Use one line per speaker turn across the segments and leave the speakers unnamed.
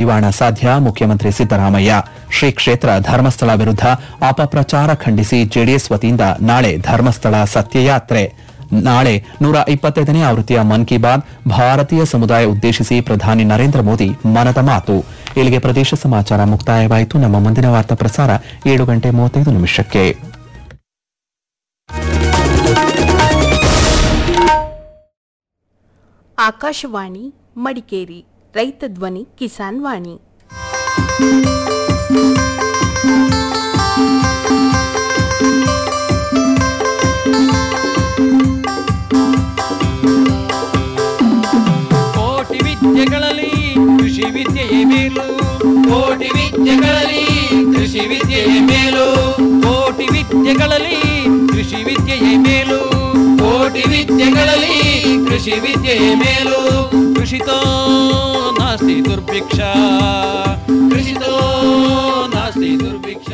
ಕಡಿವಾಣ ಸಾಧ್ಯ ಮುಖ್ಯಮಂತ್ರಿ ಸಿದ್ದರಾಮಯ್ಯ ಶ್ರೀ ಕ್ಷೇತ್ರ ಧರ್ಮಸ್ಥಳ ವಿರುದ್ಧ ಅಪಪ್ರಚಾರ ಖಂಡಿಸಿ ಜೆಡಿಎಸ್ ವತಿಯಿಂದ ನಾಳೆ ಧರ್ಮಸ್ಥಳ ಸತ್ಯಯಾತ್ರೆ ನಾಳೆ ನೂರ ಇಪ್ಪತ್ತೈದನೇ ಆವೃತ್ತಿಯ ಮನ್ ಕಿ ಬಾತ್ ಭಾರತೀಯ ಸಮುದಾಯ ಉದ್ದೇಶಿಸಿ ಪ್ರಧಾನಿ ನರೇಂದ್ರ ಮೋದಿ ಮನದ ಮಾತು ಇಲ್ಲಿಗೆ ಪ್ರದೇಶ ಸಮಾಚಾರ ಮುಕ್ತಾಯವಾಯಿತು ನಮ್ಮ ಮುಂದಿನ ವಾರ್ತಾ ಪ್ರಸಾರ ಏಳು ಗಂಟೆ ಮೂವತ್ತೈದು ನಿಮಿಷಕ್ಕೆ
ಆಕಾಶವಾಣಿ ಮಡಿಕೇರಿ ರೈತ ಧ್ವನಿ ಕಿಸಾನ್ ವಾಣಿ
ಕೋಟಿ ವಿದ್ಯೆಗಳಲ್ಲಿ ಕೃಷಿ ವಿದ್ಯೆಯೇ ಮೇಲು ಕೋಟಿ ವಿದ್ಯೆಗಳಲ್ಲಿ ಕೃಷಿ ವಿದ್ಯೆಯೇ ಮೇಲು ಕೋಟಿ ವಿದ್ಯೆಗಳಲ್ಲಿ ಕೃಷಿ ವಿದ್ಯೆಯೇ ಮೇಲು ಕೋಟಿ ವಿದ್ಯೆಗಳಲ್ಲಿ ಕೃಷಿ ವಿದ್ಯೆಯೇ ಮೇಲು ಕೃಷಿತೋ ನಾಸ್ತಿ ದುರ್ಭಿಕ್ಷ ಕೃಷಿತೋ ನಾಸ್ತಿ ದುರ್ಭಿಕ್ಷ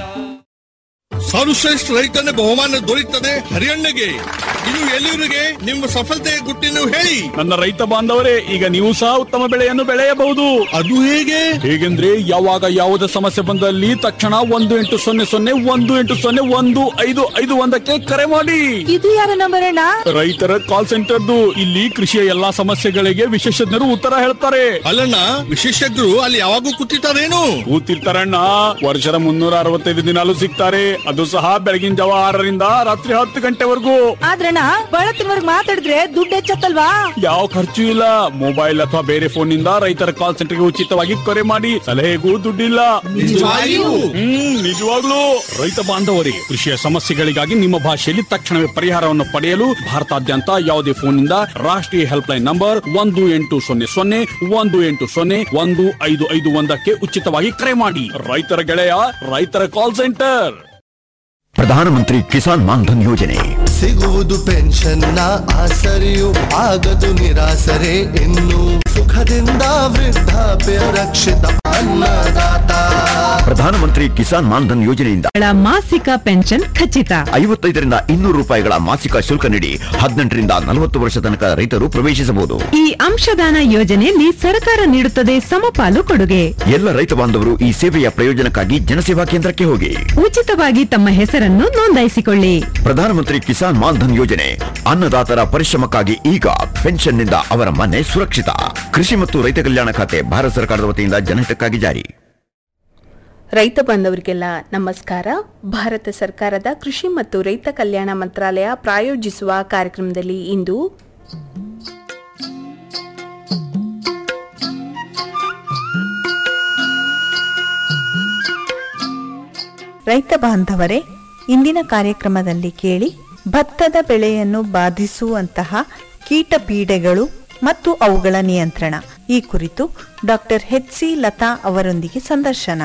ಸರ್ವಶ್ರೇಷ್ಠ ರೈತನ ಬಹುಮಾನ ದೊರೆಯುತ್ತದೆ ಹರಿಯಣ್ಣಗೆ ಇದು ಎಲ್ಲಿವರಿಗೆ ನಿಮ್ಮ ಸಫಲತೆಯ ಗುಟ್ಟಿನ ಹೇಳಿ
ನನ್ನ ರೈತ ಬಾಂಧವರೇ ಈಗ ನೀವು ಸಹ ಉತ್ತಮ ಬೆಳೆಯನ್ನು ಬೆಳೆಯಬಹುದು
ಅದು ಹೇಗೆ
ಹೇಗೆಂದ್ರೆ ಯಾವಾಗ ಯಾವುದೇ ಸಮಸ್ಯೆ ಬಂದಲ್ಲಿ ತಕ್ಷಣ ಒಂದು ಎಂಟು ಸೊನ್ನೆ ಸೊನ್ನೆ ಒಂದು ಎಂಟು ಸೊನ್ನೆ ಒಂದು ಐದು ಐದು ಒಂದಕ್ಕೆ ಕರೆ ಮಾಡಿ
ಇದು ಯಾರ ನಂಬರ್ ಅಣ್ಣ
ರೈತರ ಕಾಲ್ ಸೆಂಟರ್ದು ಇಲ್ಲಿ ಕೃಷಿಯ ಎಲ್ಲಾ ಸಮಸ್ಯೆಗಳಿಗೆ ವಿಶೇಷಜ್ಞರು ಉತ್ತರ ಹೇಳ್ತಾರೆ
ಅಲ್ಲಣ್ಣ ವಿಶೇಷಜ್ಞರು ಅಲ್ಲಿ ಯಾವಾಗೂ ಕೂತಿರ್ತಾರೇನು
ಕೂತಿರ್ತಾರಣ್ಣ ವರ್ಷದ ಮುನ್ನೂರ ಅರವತ್ತೈದು ದಿನಾಲು ಸಿಗ್ತಾರೆ ಅದು ಸಹ ಬೆಳಗಿನ ಜಾವ ಆರರಿಂದ ರಾತ್ರಿ ಹತ್ತು ಗಂಟೆವರೆಗೂ
ಆದ್ರಣ್ಣ ಬಳತ್ತಿನವರ್ಗ್ ಮಾತಾಡಿದ್ರೆ ದುಡ್ಡು ಹೆಚ್ಚತ್ತಲ್ವಾ
ಯಾವ ಖರ್ಚು ಇಲ್ಲ ಮೊಬೈಲ್ ಅಥವಾ ಬೇರೆ ಫೋನ್ ನಿಂದ ರೈತರ ಕಾಲ್ ಸೆಂಟರ್ಗೆ ಉಚಿತವಾಗಿ ಕರೆ ಮಾಡಿ ಸಲಹೆಗೂ ದುಡ್ಡಿಲ್ಲ
ನಿಜವಾಗಿಯೂ?
ಹ್ಮ್ ನಿಜವಾಗ್ಲೂ ರೈತ ಬಾಂಧವರಿಗೆ ಕೃಷಿಯ ಸಮಸ್ಯೆಗಳಿಗಾಗಿ ನಿಮ್ಮ ಭಾಷೆಯಲ್ಲಿ ತಕ್ಷಣವೇ ಪರಿಹಾರವನ್ನು ಪಡೆಯಲು ಭಾರತಾದ್ಯಂತ ಯಾವುದೇ ಫೋನ್ ನಿಂದ ರಾಷ್ಟ್ರೀಯ ಹೆಲ್ಪ್ ಲೈನ್ ನಂಬರ್ ಒಂದು ಎಂಟು ಸೊನ್ನೆ ಸೊನ್ನೆ ಒಂದು ಎಂಟು ಸೊನ್ನೆ ಒಂದು ಐದು ಐದು ಒಂದಕ್ಕೆ ಉಚಿತವಾಗಿ ಕರೆ ಮಾಡಿ ರೈತರ ಗೆಳೆಯ ರೈತರ ಕಾಲ್ ಸೆಂಟರ್
ಪ್ರಧಾನಮಂತ್ರಿ ಕಿಸಾನ್ ಮಾನ್ಧನ್ ಯೋಜನೆ
ಸಿಗುವುದು ಪೆನ್ಷನ್ನ ಆಸರೆಯು ಆಗದು ನಿರಾಸರೆ ಇನ್ನು ಸುಖದಿಂದ ವೃದ್ಧಾಪ್ಯ ರಕ್ಷಿತ ಅನ್ನದಾತ
ಪ್ರಧಾನಮಂತ್ರಿ ಕಿಸಾನ್ ಮಾನ್ಧನ್ ಯೋಜನೆಯಿಂದ
ಮಾಸಿಕ ಪೆನ್ಷನ್ ಖಚಿತ
ಐವತ್ತೈದರಿಂದ ಇನ್ನೂರು ರೂಪಾಯಿಗಳ ಮಾಸಿಕ ಶುಲ್ಕ ನೀಡಿ ಹದಿನೆಂಟರಿಂದ ನಲವತ್ತು ವರ್ಷ ತನಕ ರೈತರು ಪ್ರವೇಶಿಸಬಹುದು
ಈ ಅಂಶದಾನ ಯೋಜನೆಯಲ್ಲಿ ಸರ್ಕಾರ ನೀಡುತ್ತದೆ ಸಮಪಾಲು ಕೊಡುಗೆ
ಎಲ್ಲ ರೈತ ಬಾಂಧವರು ಈ ಸೇವೆಯ ಪ್ರಯೋಜನಕ್ಕಾಗಿ ಜನಸೇವಾ ಕೇಂದ್ರಕ್ಕೆ ಹೋಗಿ
ಉಚಿತವಾಗಿ ತಮ್ಮ ಹೆಸರನ್ನು ನೋಂದಾಯಿಸಿಕೊಳ್ಳಿ
ಪ್ರಧಾನಮಂತ್ರಿ ಕಿಸಾನ್ ಮಾನ್ಧನ್ ಯೋಜನೆ ಅನ್ನದಾತರ ಪರಿಶ್ರಮಕ್ಕಾಗಿ ಈಗ ಪೆನ್ಷನ್ನಿಂದ ಅವರ ಮನೆ ಸುರಕ್ಷಿತ ಕೃಷಿ ಮತ್ತು ರೈತ ಕಲ್ಯಾಣ ಖಾತೆ ಭಾರತ ಸರ್ಕಾರದ ವತಿಯಿಂದ ಜನಹಿತಕ್ಕಾಗಿ ಜಾರಿ
ರೈತ ಬಾಂಧವರಿಗೆಲ್ಲ ನಮಸ್ಕಾರ ಭಾರತ ಸರ್ಕಾರದ ಕೃಷಿ ಮತ್ತು ರೈತ ಕಲ್ಯಾಣ ಮಂತ್ರಾಲಯ ಪ್ರಾಯೋಜಿಸುವ ಕಾರ್ಯಕ್ರಮದಲ್ಲಿ ಇಂದು
ರೈತ ಬಾಂಧವರೇ ಇಂದಿನ ಕಾರ್ಯಕ್ರಮದಲ್ಲಿ ಕೇಳಿ ಭತ್ತದ ಬೆಳೆಯನ್ನು ಬಾಧಿಸುವಂತಹ ಕೀಟ ಪೀಡೆಗಳು ಮತ್ತು ಅವುಗಳ ನಿಯಂತ್ರಣ ಈ ಕುರಿತು ಡಾಕ್ಟರ್ ಎಚ್ ಸಿ ಲತಾ ಅವರೊಂದಿಗೆ ಸಂದರ್ಶನ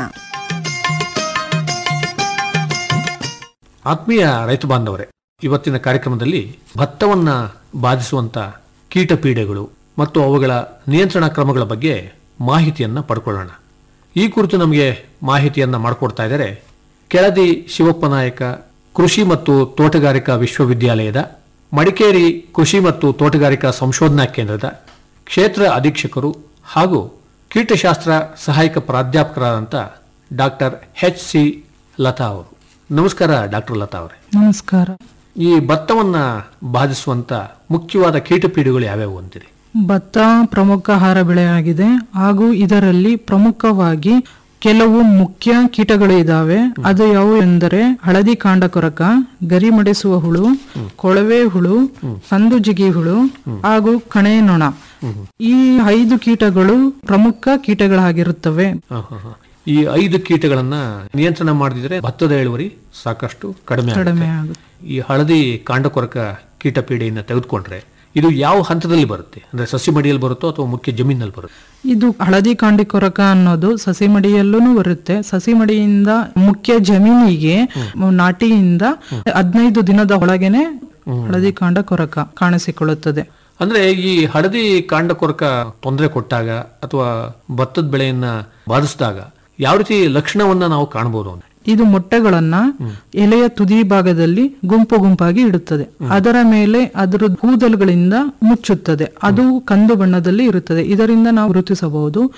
ಆತ್ಮೀಯ ರೈತ ಬಾಂಧವರೇ ಇವತ್ತಿನ ಕಾರ್ಯಕ್ರಮದಲ್ಲಿ ಭತ್ತವನ್ನ ಬಾಧಿಸುವಂತ ಕೀಟ ಪೀಡೆಗಳು ಮತ್ತು ಅವುಗಳ ನಿಯಂತ್ರಣ ಕ್ರಮಗಳ ಬಗ್ಗೆ ಮಾಹಿತಿಯನ್ನ ಪಡ್ಕೊಳ್ಳೋಣ ಈ ಕುರಿತು ನಮಗೆ ಮಾಹಿತಿಯನ್ನ ಮಾಡಿಕೊಡ್ತಾ ಇದ್ದಾರೆ ಕೆಳದಿ ಶಿವಪ್ಪ ನಾಯಕ ಕೃಷಿ ಮತ್ತು ತೋಟಗಾರಿಕಾ ವಿಶ್ವವಿದ್ಯಾಲಯದ ಮಡಿಕೇರಿ ಕೃಷಿ ಮತ್ತು ತೋಟಗಾರಿಕಾ ಸಂಶೋಧನಾ ಕೇಂದ್ರದ ಕ್ಷೇತ್ರ ಅಧೀಕ್ಷಕರು ಹಾಗೂ ಕೀಟಶಾಸ್ತ್ರ ಸಹಾಯಕ ಪ್ರಾಧ್ಯಾಪಕರಾದಂಥ ಡಾಕ್ಟರ್ ಎಚ್ ಸಿ ಲತಾ ಅವರು ನಮಸ್ಕಾರ ಡಾಕ್ಟರ್ ಲತಾ ಅವರೇ
ನಮಸ್ಕಾರ
ಈ ಭತ್ತವನ್ನ ಬಾಧಿಸುವಂತ ಮುಖ್ಯವಾದ ಕೀಟಪೀಡೆಗಳು ಯಾವ್ಯಾವು ಅಂತೀರಿ
ಭತ್ತ ಪ್ರಮುಖ ಆಹಾರ ಬೆಳೆಯಾಗಿದೆ ಹಾಗೂ ಇದರಲ್ಲಿ ಪ್ರಮುಖವಾಗಿ ಕೆಲವು ಮುಖ್ಯ ಕೀಟಗಳು ಇದಾವೆ ಅದು ಯಾವುವು ಎಂದರೆ ಹಳದಿ ಕಾಂಡ ಕೊರಕ ಗರಿಮಡೆಸುವ ಹುಳು ಕೊಳವೆ ಹುಳು ಸಂದು ಜಿಗಿ ಹುಳು ಹಾಗೂ ಕಣೆ ನೊಣ ಈ ಐದು ಕೀಟಗಳು ಪ್ರಮುಖ ಕೀಟಗಳಾಗಿರುತ್ತವೆ
ಹ, ಹ, ಹ. ಈ ಐದು ಕೀಟಗಳನ್ನ ನಿಯಂತ್ರಣ ಮಾಡಿದ್ರೆ ಭತ್ತದ ಇಳುವರಿ ಸಾಕಷ್ಟು ಕಡಿಮೆ ಆಗುತ್ತೆ.
ಕಡಿಮೆ ಆಗುತ್ತೆ
ಈ ಹಳದಿ ಕಾಂಡಕೊರಕ ಕೀಟ ಪೀಡೆಯನ್ನ ತೆಗೆದುಕೊಂಡ್ರೆ ಇದು ಯಾವ ಹಂತದಲ್ಲಿ ಬರುತ್ತೆ ಅಂದ್ರೆ ಸಸಿ ಮಡಿಯಲ್ಲಿ ಬರುತ್ತೋ ಅಥವಾ ಮುಖ್ಯ ಜಮೀನಲ್ಲಿ ಬರುತ್ತೆ
ಇದು ಹಳದಿ ಕಾಂಡಿ ಕೊರಕ ಅನ್ನೋದು ಸಸಿ ಮಡಿಯಲ್ಲೂ ಬರುತ್ತೆ ಸಸಿ ಮಡಿಯಿಂದ ಮುಖ್ಯ ಜಮೀನಿಗೆ ನಾಟಿಯಿಂದ ಹದಿನೈದು ದಿನದ ಒಳಗೇನೆ ಹಳದಿ ಕಾಂಡ ಕೊರಕ ಕಾಣಿಸಿಕೊಳ್ಳುತ್ತದೆ
ಅಂದ್ರೆ ಈ ಹಳದಿ ಕಾಂಡಕೊರಕ ತೊಂದರೆ ಕೊಟ್ಟಾಗ ಅಥವಾ ಭತ್ತದ ಬೆಳೆಯನ್ನ ಬಾಧಿಸಿದಾಗ ಯಾವ ರೀತಿ ಲಕ್ಷಣವನ್ನ ನಾವು ಕಾಣಬಹುದು ಅಂತ
ಇದು ಮೊಟ್ಟೆಗಳನ್ನ ಎಲೆಯ ತುದಿ ಭಾಗದಲ್ಲಿ ಗುಂಪು ಗುಂಪಾಗಿ ಇಡುತ್ತದೆ ಅದರ ಮೇಲೆ ಅದರ ಕೂದಲುಗಳಿಂದ ಮುಚ್ಚುತ್ತದೆ ಅದು ಕಂದು ಬಣ್ಣದಲ್ಲಿ ಇರುತ್ತದೆ ಇದರಿಂದ ನಾವು ಗುರುತಿಸಬಹುದು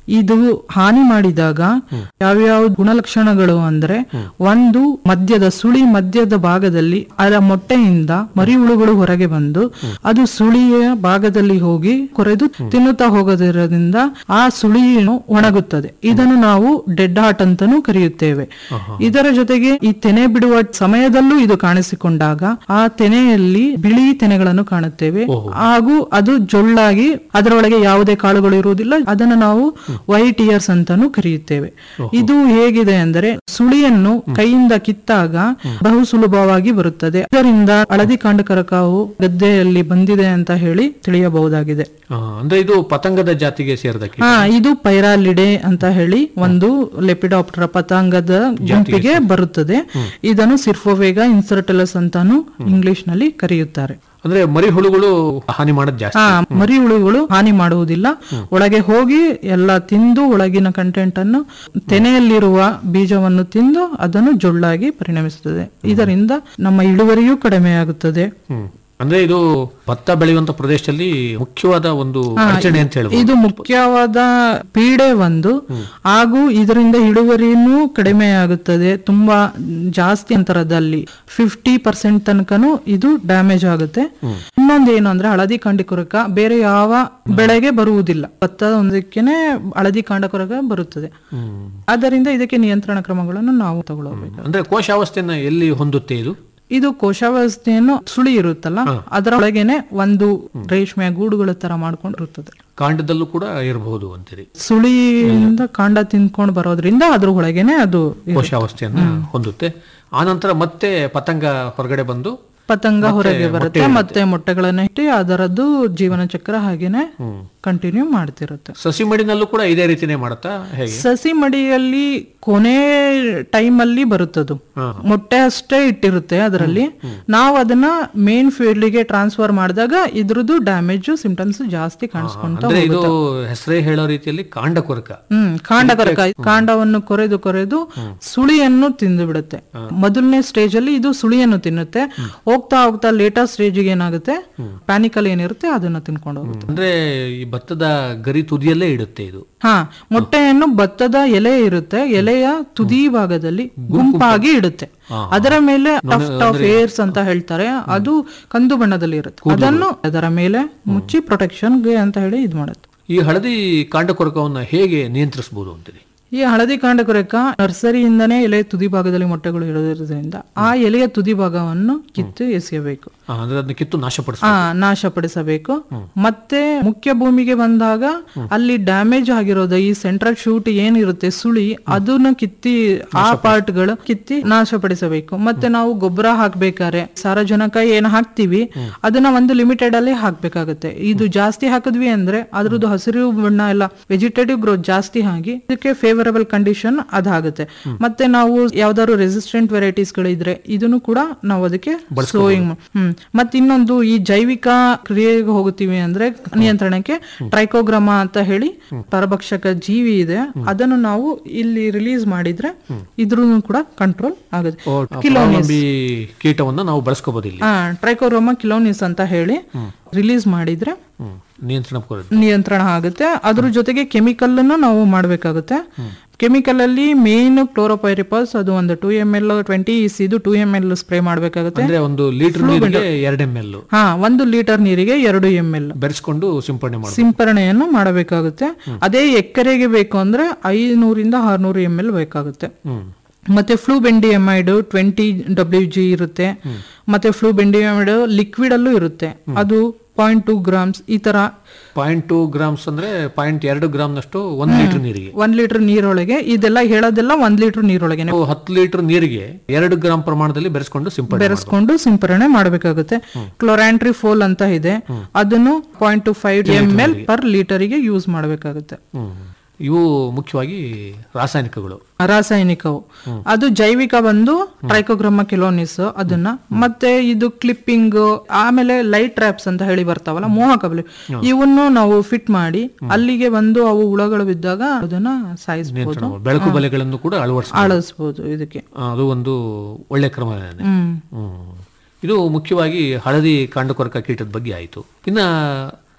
ಇದು ಹಾನಿ ಮಾಡಿದಾಗ ಯಾವ್ಯಾವ ಗುಣಲಕ್ಷಣಗಳು ಅಂದ್ರೆ ಒಂದು ಮದ್ಯದ ಸುಳಿ ಮಧ್ಯದ ಭಾಗದಲ್ಲಿ ಅದರ ಮೊಟ್ಟೆಯಿಂದ ಮರಿ ಹುಳುಗಳು ಹೊರಗೆ ಬಂದು ಅದು ಸುಳಿಯ ಭಾಗದಲ್ಲಿ ಹೋಗಿ ಕೊರೆದು ತಿನ್ನುತ್ತಾ ಹೋಗೋದಿರೋದ್ರಿಂದ ಆ ಸುಳಿಯನ್ನು ಒಣಗುತ್ತದೆ ಇದನ್ನು ನಾವು ಡೆಡ್ ಹಾರ್ಟ್ ಅಂತಾನೂ ಕರೆಯುತ್ತೇವೆ ಇದರ ಜೊತೆಗೆ ಈ ತೆನೆ ಬಿಡುವ ಸಮಯದಲ್ಲೂ ಇದು ಕಾಣಿಸಿಕೊಂಡಾಗ ಆ ತೆನೆಯಲ್ಲಿ ಬಿಳಿ ತೆನೆಗಳನ್ನು ಕಾಣುತ್ತೇವೆ ಹಾಗೂ ಅದು ಜೊಳ್ಳಾಗಿ ಅದರೊಳಗೆ ಯಾವುದೇ ಕಾಳುಗಳು ಇರುವುದಿಲ್ಲ ಅದನ್ನು ನಾವು ವೈಟ್ ಇಯರ್ಸ್ ಅಂತಾನೂ ಕರೆಯುತ್ತೇವೆ ಇದು ಹೇಗಿದೆ ಅಂದರೆ ಸುಳಿಯನ್ನು ಕೈಯಿಂದ ಕಿತ್ತಾಗ ಬಹು ಸುಲಭವಾಗಿ ಬರುತ್ತದೆ ಇದರಿಂದ ಹಳದಿ ಕಾಂಡಕರಕಾವು ಗದ್ದೆಯಲ್ಲಿ ಬಂದಿದೆ ಅಂತ ಹೇಳಿ ತಿಳಿಯಬಹುದಾಗಿದೆ
ಆ, ಅಂದ್ರೆ ಇದು ಪತಂಗದ ಜಾತಿಗೆ ಸೇರಿದ ಕೀಟ.
ಹಾ ಇದು ಪೈರಾಲಿಡೆ ಅಂತ ಹೇಳಿ ಒಂದು ಲೆಪಿಡಾಪ್ಟರ ಪತಾಂಗದ ಗುಂಪಿಗೆ ಬರುತ್ತದೆ ಇದನ್ನು ಸಿರ್ಫೋವೇಗ ಇನ್ಸರ್ಟಲಸ್ ಅಂತಾನು ಇಂಗ್ಲಿಷ್ ನಲ್ಲಿ ಕರೆಯುತ್ತಾರೆ
ಅಂದ್ರೆ ಮರಿ ಹುಳುಗಳು ಹಾನಿ ಮಾಡೋದು ಜಾಸ್ತಿ
ಹಾ ಮರಿ ಹುಳುಗಳು ಹಾನಿ ಮಾಡುವುದಿಲ್ಲ ಒಳಗೆ ಹೋಗಿ ಎಲ್ಲ ತಿಂದು ಒಳಗಿನ ಕಂಟೆಂಟ್ ಅನ್ನು ತೆನೆಯಲ್ಲಿರುವ ಬೀಜವನ್ನು ತಿಂದು ಅದನ್ನು ಜೊಳ್ಳಾಗಿ ಪರಿಣಮಿಸುತ್ತದೆ ಇದರಿಂದ ನಮ್ಮ ಇಳುವರಿಯೂ ಕಡಿಮೆಯಾಗುತ್ತದೆ
ಹ್ಮ್. ಅಂದ್ರೆ ಇದು ಭತ್ತ ಬೆಳೆಯುವಂತ ಪ್ರದೇಶದಲ್ಲಿ ಮುಖ್ಯವಾದ ಒಂದು
ಹಾ,
ಅಡಚಣೆ ಅಂತ ಹೇಳ್ಬೋದು
ಇದು ಮುಖ್ಯವಾದ ಪೀಡೆ ಒಂದು ಹಾಗೂ ಇದರಿಂದ ಇಳುವರಿನೂ ಕಡಿಮೆಯಾಗುತ್ತದೆ ತುಂಬಾ ಜಾಸ್ತಿ ಅಂತರದಲ್ಲಿ ಫಿಫ್ಟಿ ಪರ್ಸೆಂಟ್ ತನಕನೂ ಇದು ಡ್ಯಾಮೇಜ್ ಆಗುತ್ತೆ ಇನ್ನೊಂದು ಏನು ಅಂದ್ರೆ ಹಳದಿ ಕಾಂಡಿಕೊರಕ ಬೇರೆ ಯಾವ ಬೆಳೆಗೆ ಬರುವುದಿಲ್ಲ ಭತ್ತ ಒಂದಕ್ಕೇನೆ ಹಳದಿ ಕಾಂಡಕೊರಕ ಬರುತ್ತದೆ ಆದ್ದರಿಂದ ಇದಕ್ಕೆ ನಿಯಂತ್ರಣ ಕ್ರಮಗಳನ್ನು ನಾವು ತಗೊಳ್ಳಬೇಕು
ಅಂದ್ರೆ ಕೋಶಾವಸ್ಥೆಯನ್ನ ಎಲ್ಲಿ ಹೊಂದುತ್ತೆ ಇದು
ಇದು ಕೋಶಾವಸ್ಥೆಯನ್ನು ಸುಳಿ ಇರುತ್ತಲ್ಲ ಅದರ ಒಳಗೇನೆ ಒಂದು ರೇಷ್ಮೆ ಗೂಡುಗಳ ತರ ಮಾಡ್ಕೊಂಡಿರುತ್ತದೆ
ಕಾಂಡದಲ್ಲೂ ಕೂಡ ಇರಬಹುದು ಅಂತೀರಿ
ಸುಳಿಯಿಂದ ಕಾಂಡ ತಿನ್ಕೊಂಡು ಬರೋದ್ರಿಂದ ಅದ್ರ ಒಳಗೇನೆ ಅದು ಇರುತ್ತೆ.
ಕೋಶಾವಸ್ಥೆಯನ್ನ ಹೊಂದುತ್ತೆ ಆನಂತರ ಮತ್ತೆ ಪತಂಗ ಹೊರಗಡೆ ಬಂದು
ಪತಂಗ
ಮತ್ತೆ
ಹೊರಗೆ
ಮೊಟ್ಟೆ
ಬರುತ್ತೆ
ಇಡುತ್ತೆ.
ಮತ್ತೆ ಮೊಟ್ಟೆಗಳನ್ನ ಇಟ್ಟು ಅದರದ್ದು ಜೀವನ ಚಕ್ರ ಹಾಗೇನೆ ಕಂಟಿನ್ಯೂ ಮಾಡ್ತಿರುತ್ತೆ
ಸಸಿ ಮಡಿನಲ್ಲೂ ಕೂಡ ಇದೇ ರೀತಿನೇ ಮಾಡುತ್ತಾ ಹೇಗೆ
ಸಸಿ ಮಡಿಯಲ್ಲಿ ಕೊನೆ ಟೈಮ್ ಅಲ್ಲಿ ಬರುತ್ತದು ಮೊಟ್ಟೆ ಅಷ್ಟೇ ಇಟ್ಟಿರುತ್ತೆ ಅದರಲ್ಲಿ ನಾವು ಅದನ್ನ ಮೇನ್ ಫೀಲ್ಡ್ಗೆ ಟ್ರಾನ್ಸ್ಫರ್ ಮಾಡಿದಾಗ ಇದ್ರದ್ದು ಡ್ಯಾಮೇಜ್ ಸಿಂಪ್ಟಮ್ಸ್ ಜಾಸ್ತಿ ಕಾಣಿಸ್ಕೊಂತ
ಅಂದ್ರೆ ಇದು
ಹೋಗುತ್ತೆ
ಹೆಸರೇ ಹೇಳೋ ರೀತಿಯಲ್ಲಿ ಕಾಂಡ ಕೊರಕ
ಹ್ಮ್ ಕಾಂಡ ಕೊರಕ ಕಾಂಡವನ್ನು ಕೊರೆದು ಕೊರೆದು ಸುಳಿಯನ್ನು ತಿಂದು ಬಿಡುತ್ತೆ ಮೊದಲನೇ ಸ್ಟೇಜ್ ಅಲ್ಲಿ ಇದು ಸುಳಿಯನ್ನು ತಿನ್ನುತ್ತೆ ಹೋಗ್ತಾ ಹೋಗ್ತಾ ಲೇಟರ್ ಸ್ಟೇಜ್ಗೆ ಏನಾಗುತ್ತೆ ಪ್ಯಾನಿಕಲ್ ಏನಿರುತ್ತೆ ಅದನ್ನ ತಿನ್ಕೊಂಡು ಹೋಗುತ್ತೆ
ಅಂದ್ರೆ ಈ ಭತ್ತದ ಗರಿ ತುದಿಯಲ್ಲೇ ಇಡುತ್ತೆ ಇದು
ಹಾ ಮೊಟ್ಟೆಯನ್ನು ಭತ್ತದ ಎಲೆ ಇರುತ್ತೆ ಎಲೆಯ ತುದಿ ಭಾಗದಲ್ಲಿ ಗುಂಪಾಗಿ ಇಡುತ್ತೆ ಅದರ ಮೇಲೆ ಟಫ್ಟ್ ಆಫ್ ಏರ್ಸ್ ಅಂತ ಹೇಳ್ತಾರೆ ಅದು ಕಂದು ಬಣ್ಣದಲ್ಲಿ ಇರುತ್ತೆ ಅದನ್ನು ಅದರ ಮೇಲೆ ಮುಚ್ಚಿ ಪ್ರೊಟೆಕ್ಷನ್ ಅಂತ ಹೇಳಿ ಇದು ಮಾಡುತ್ತೆ
ಈ ಹಳದಿ ಕಾಂಡ ಕೊರಕವನ್ನ ಹೇಗೆ ನಿಯಂತ್ರಿಸಬಹುದು ಅಂತೀರಿ
ಈ ಹಳದಿ ಕಾಂಡ ಕೊರಕ ನರ್ಸರಿಯಿಂದನೇ ಎಲೆ ತುದಿ ಭಾಗದಲ್ಲಿ ಮೊಟ್ಟೆಗಳು ಇರೋದ್ರಿಂದ ಆ ಎಲೆಯ ತುದಿ ಭಾಗವನ್ನು ಕಿತ್ತು ಎಸೆಯಬೇಕು
ಆ, ಅಂದ್ರೆ ಅದನ್ನ ಕಿತ್ತು ನಾಶಪಡಿಸ
ಆ ನಾಶಪಡಿಸಬೇಕು ಮತ್ತೆ ಮುಖ್ಯ ಭೂಮಿಗೆ ಬಂದಾಗ ಅಲ್ಲಿ ಡ್ಯಾಮೇಜ್ ಆಗಿರೋದು ಈ ಸೆಂಟ್ರಲ್ ಶೂಟ್ ಏನಿರುತ್ತೆ ಸುಳಿ ಅದನ್ನ ಕಿತ್ತಿ ಆ ಪಾರ್ಟ್ಗಳು ಕಿತ್ತಿ ನಾಶಪಡಿಸಬೇಕು ಮತ್ತೆ ನಾವು ಗೊಬ್ಬರ ಹಾಕ್ಬೇಕಾದ್ರೆ ಸಾರಜನಕ ಏನ್ ಹಾಕ್ತಿವಿ ಅದನ್ನ ಒಂದು ಲಿಮಿಟೆಡ್ ಅಲ್ಲಿ ಹಾಕ್ಬೇಕಾಗುತ್ತೆ ಇದು ಜಾಸ್ತಿ ಹಾಕಿದ್ವಿ ಅಂದ್ರೆ ಅದ್ರದ್ದು ಹಸಿರು ಬಣ್ಣ ಎಲ್ಲ ವೆಜಿಟೇಟಿವ್ ಗ್ರೋತ್ ಜಾಸ್ತಿ ಆಗಿ ಇದಕ್ಕೆ ಫೇವರಬಲ್ ಕಂಡೀಷನ್ ಅದಾಗುತ್ತೆ ಮತ್ತೆ ನಾವು ಯಾವ್ದಾದ್ರು ರೆಸಿಸ್ಟೆಂಟ್ ವೆರೈಟೀಸ್ ಗಳಿದ್ರೆ ಇದನ್ನು ಕೂಡ ನಾವು ಅದಕ್ಕೆ ಸೋಯಿಂಗ್ ಹ್ಮ್ ಮತ್ತೆ ಇನ್ನೊಂದು ಈ ಜೈವಿಕ ಕ್ರಿಯೆಗೆ ಹೋಗುತ್ತೀವಿ ಅಂದ್ರೆ ನಿಯಂತ್ರಣಕ್ಕೆ ಟ್ರೈಕೋಗ್ರಾಮ ಅಂತ ಹೇಳಿ ಪರಭಕ್ಷಕ ಜೀವಿ ಇದೆ ಅದನ್ನು ನಾವು ಇಲ್ಲಿ ರಿಲೀಸ್ ಮಾಡಿದ್ರೆ ಇದ್ರೂ ಕೂಡ ಕಂಟ್ರೋಲ್ ಆಗುತ್ತೆ ಕಿಲೋನಿಸ್
ಪರಾವಲಂಬಿ ಕೀಟವನ್ನ ನಾವು ಬಳಸ್ಕೋಬಹುದು ಇಲ್ಲಿ
ಹಾ ಟ್ರೈಕೋಗ್ರಾಮ ಕಿಲೋನಿಸ್ ಅಂತ ಹೇಳಿ ರಿಲೀಸ್ ಮಾಡಿದ್ರೆ
ಹ್ಮ್. ನಿಯಂತ್ರಣ ಕೊರತೆ
ನಿಯಂತ್ರಣ ಆಗುತ್ತೆ ಅದ್ರ ಜೊತೆಗೆ ಕೆಮಿಕಲ್ ಅನ್ನು ನಾವು ಮಾಡಬೇಕಾಗುತ್ತೆ ಕೆಮಿಕಲ್ ಅಲ್ಲಿ ಮೇನ್ ಕ್ಲೋರೋಪೈರಿಪಸ್ ಅದು ಒಂದು ಟೂ ಎಮ್ ಎಲ್ ಟ್ವೆಂಟಿ ಇಸಿದು ಟೂ ಎಮ್ ಎಲ್ ಸ್ಪ್ರೇ ಮಾಡಬೇಕಾಗುತ್ತೆ
ಅಂದ್ರೆ ಒಂದು ಲೀಟರ್ ನೀರಿಗೆ ಎರಡ್ ಎಂ ಎಲ್
ಹಾ ಒಂದು ಲೀಟರ್ ನೀರಿಗೆ ಎರಡು ಎಂ ಎಲ್
ಬೆರೆಸ್ಕೊಂಡು ಸಿಂಪಡಣೆ ಮಾಡಬೇಕು
ಸಿಂಪರಣೆಯನ್ನು ಮಾಡಬೇಕಾಗುತ್ತೆ ಅದೇ ಎಕರೆಗೆ ಬೇಕು ಅಂದ್ರೆ ಐನೂರಿಂದ ಆರ್ನೂರು ಎಂ ಎಲ್ ಬೇಕಾಗುತ್ತೆ ಮತ್ತೆ ಫ್ಲೂ ಬೆಂಡಿ ಎಮೈಡ್ ಟ್ವೆಂಟಿ ಡಬ್ಲ್ಯೂ ಜಿ ಇರುತ್ತೆ ಮತ್ತೆ ಫ್ಲೂ ಬೆಂಡಿ ಎಮೈಡ್ ಲಿಕ್ವಿಡ್ ಅಲ್ಲೂ ಇರುತ್ತೆ ಅದು ಪಾಯಿಂಟ್ ಟೂ ಗ್ರಾಮ್ಸ್ ಈ ತರ
ಪಾಯಿಂಟ್ ಟೂ ಗ್ರಾಮ್ಸ್ ಅಂದ್ರೆ ಪಾಯಿಂಟ್ ಎರಡು ಗ್ರಾಮ್ ನಷ್ಟು ಒಂದ್ ಲೀಟರ್ ನೀರಿಗೆ
ಒಂದ್ ಲೀಟರ್ ನೀರೊಳಗೆ ಇದೆಲ್ಲ ಹೇಳೋದೆಲ್ಲ ಒಂದ್ ಲೀಟರ್ ನೀರೊಳಗೆ
ನಾವು ಹತ್ತು ಲೀಟರ್ ನೀರಿಗೆ ಎರಡು ಗ್ರಾಮ್ ಪ್ರಮಾಣದಲ್ಲಿ ಬೆರೆಸ್ಕೊಂಡು ಸಿಂಪಡಣೆ
ಬೆರೆಸ್ಕೊಂಡು ಸಿಂಪರಣೆ ಮಾಡಬೇಕಾಗುತ್ತೆ ಕ್ಲೋರಾಂಟ್ರಿ ಫೋಲ್ ಅಂತ ಇದೆ ಅದನ್ನು point two five M L per ಲೀಟರಿಗೆ ಯೂಸ್ ಮಾಡಬೇಕಾಗುತ್ತೆ
ಹ್ಮ್. ಇವು ಮುಖ್ಯವಾಗಿ ರಾಸಾಯನಿಕಗಳು
ರಾಸಾಯನಿಕವು ಅದು ಜೈವಿಕ ಬಂದು ಟ್ರೈಕೋಗ್ರಾಮ ಕಿಲೋನಿಸ್ ಅದನ್ನ ಮತ್ತೆ ಇದು ಕ್ಲಿಪ್ಪಿಂಗ್ ಆಮೇಲೆ ಲೈಟ್ ಟ್ರ್ಯಾಪ್ಸ್ ಅಂತ ಹೇಳಿ ಬರ್ತಾವಲ್ಲ ಮೋಹಕಬಲಿ ಇವನ್ನು ನಾವು ಫಿಟ್ ಮಾಡಿ ಅಲ್ಲಿಗೆ ಬಂದು ಅವು ಹುಳಗಳು ಬಿದ್ದಾಗ ಅದನ್ನ ಸಾಯಿಸಬಹುದು
ಬೆಳಕು ಬಲೆಗಳನ್ನು ಕೂಡ ಅಳವಡಿಸ
ಆಳಿಸ್ಬೋದು ಇದಕ್ಕೆ
ಅದು ಒಂದು ಒಳ್ಳೆ ಕ್ರಮ
ಹ್ಮ್
ಹ್ಮ್. ಇದು ಮುಖ್ಯವಾಗಿ ಹಳದಿ ಕಾಂಡಕೊರಕ ಕೀಟದ ಬಗ್ಗೆ ಆಯಿತು ಇನ್ನ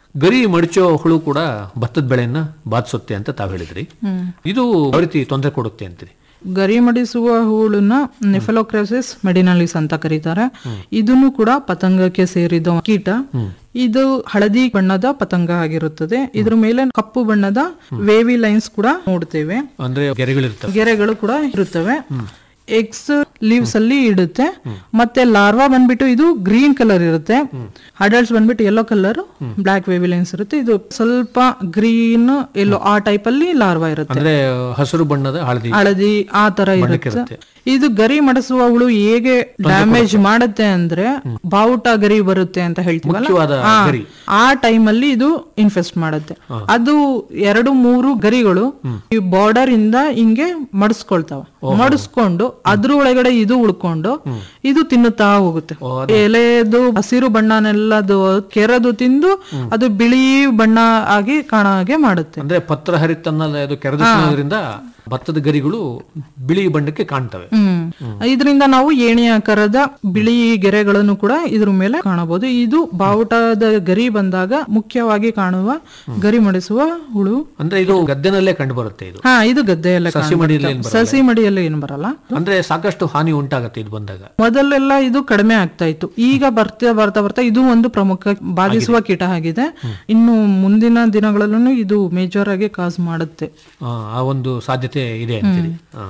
ಗರಿ ಮಡಚೋ ಹುಳು ಕೂಡ ಭತ್ತದ ಬೆಳೆಯನ್ನ ಬಾಧಿಸುತ್ತೆ ಅಂತ ತಾವು ಹೇಳಿದ್ರಿ
ಹ್ಮ್.
ಇದು ಯಾವ ರೀತಿ ತೊಂದರೆ ಕೊಡುತ್ತೆ ಅಂತೀರಿ
ಗರಿ ಮಡಿಸುವ ಹೂಳನ್ನ ನೆಫಲೋಕ್ರಸಿಸ್ ಮೆಡಿನಾಲಿಸ್ ಅಂತ ಕರೀತಾರೆ ಇದನ್ನು ಕೂಡ ಪತಂಗಕ್ಕೆ ಸೇರಿದ ಕೀಟ ಇದು ಹಳದಿ ಬಣ್ಣದ ಪತಂಗ ಆಗಿರುತ್ತದೆ ಇದ್ರ ಮೇಲೆ ಕಪ್ಪು ಬಣ್ಣದ ವೇವಿ ಲೈನ್ಸ್ ಕೂಡ ನೋಡ್ತೇವೆ
ಅಂದ್ರೆ ಗೆರೆಗಳಿರ್ತವೆ
ಗೆರೆಗಳು ಕೂಡ ಇರುತ್ತವೆ ಎಕ್ಸ್ ಲೀವ್ಸ್ ಅಲ್ಲಿ ಇಡುತ್ತೆ ಮತ್ತೆ ಲಾರ್ವಾ ಬಂದ್ಬಿಟ್ಟು ಇದು ಗ್ರೀನ್ ಕಲರ್ ಇರುತ್ತೆ ಅಡಲ್ಟ್ಸ್ ಬಂದ್ಬಿಟ್ಟು ಯೆಲ್ಲೋ ಕಲರ್ ಬ್ಲಾಕ್ ವೇವಿಲೆನ್ಸ್ ಇರುತ್ತೆ ಇದು ಸ್ವಲ್ಪ ಗ್ರೀನ್ ಎಲ್ಲೋ ಆ ಟೈಪ್ ಅಲ್ಲಿ ಲಾರ್ವಾ ಇರುತ್ತೆ
ಅಂದ್ರೆ ಹಸಿರು ಬಣ್ಣದ ಹಳದಿ
ಹಳದಿ ಆ ತರ ಇರುತ್ತೆ
ಬಣ್ಣಕ್ಕಿರುತ್ತೆ.
ಇದು ಗರಿ ಮಡಸುವ ಹುಳು ಹೇಗೆ ಡ್ಯಾಮೇಜ್ ಮಾಡುತ್ತೆ ಅಂದ್ರೆ ಬಾವುಟ ಗರಿ ಬರುತ್ತೆ ಅಂತ ಹೇಳ್ತೀವಲ್ಲ
ಮುಖ್ಯವಾದ
ಆ,
ಗರಿ.
ಆ ಟೈಮ್ ಅಲ್ಲಿ ಇದು ಇನ್ಫೆಸ್ಟ್ ಮಾಡುತ್ತೆ ಅದು ಎರಡು ಮೂರು ಗರಿಗಳು ಈ ಬಾರ್ಡರ್ ಇಂದ ಹಿಂಗೆ ಮಡಿಸ್ಕೊಳ್ತಾವ ಮಡಿಸ್ಕೊಂಡು ಅದ್ರ ಒಳಗಡೆ ಇದು ಉಳ್ಕೊಂಡು ಇದು ತಿನ್ನುತ್ತಾ ಹೋಗುತ್ತೆ ಎಲೆದು ಹಸಿರು ಬಣ್ಣನೆಲ್ಲದು ಕೆರೆದು ತಿಂದು ಅದು ಬಿಳಿ ಬಣ್ಣ ಆಗಿ ಕಾಣೋ ಹಾಗೆ ಮಾಡುತ್ತೆ
ಅಂದ್ರೆ ಪತ್ರ ಹರಿತನ್ನ ಅದು ಕೆರೆದು ತಿನ್ನೋದ್ರಿಂದ ಭತ್ತದ ಗರಿಗಳು ಬಿಳಿ ಬಣ್ಣಕ್ಕೆ ಕಾಣ್ತವೆ
ಹ್ಮ್ ಇದರಿಂದ ನಾವು ಏಣಿ ಆಕಾರದ ಬಿಳಿ ಗೆರೆಗಳನ್ನು ಕೂಡ ಇದ್ರ ಮೇಲೆ ಕಾಣಬಹುದು ಇದು ಬಾವುಟದ ಗರಿ ಬಂದಾಗ ಮುಖ್ಯವಾಗಿ ಕಾಣುವ ಗರಿ ಮಡಿಸುವ ಹುಳು
ಅಂದ್ರೆ ಇದು ಗದ್ದೆನಲ್ಲೇ ಕಂಡು ಬರುತ್ತೆ ಇದು
ಹಾ ಇದು ಗದ್ದೆಯಲ್ಲ
ಸಸಿ ಮಡಿಯಲ್ಲಿ ಏನ್ ಬರಲ್ಲ?
ಸಸಿ ಮಡಿಯಲ್ಲಿ ಏನು ಬರಲ್ಲ
ಅಂದ್ರೆ ಸಾಕಷ್ಟು ಹಾನಿ ಉಂಟಾಗತ್ತೆ ಇದು ಬಂದಾಗ
ಮೊದಲೆಲ್ಲ ಇದು ಕಡಿಮೆ ಆಗ್ತಾ ಇತ್ತು ಈಗ ಬರ್ತಾ ಬರ್ತಾ ಬರ್ತಾ ಇದು ಒಂದು ಪ್ರಮುಖ ಬಾಧಿಸುವ ಕೀಟ ಆಗಿದೆ ಇನ್ನು ಮುಂದಿನ ದಿನಗಳಲ್ಲೂ ಇದು ಮೇಜರ್ ಆಗಿ ಕಾಸ್ ಮಾಡುತ್ತೆ
ಆ, ಆ ಒಂದು ಸಾಧ್ಯತೆ ಇದೆ ಅಂತೀರಿ ಆ.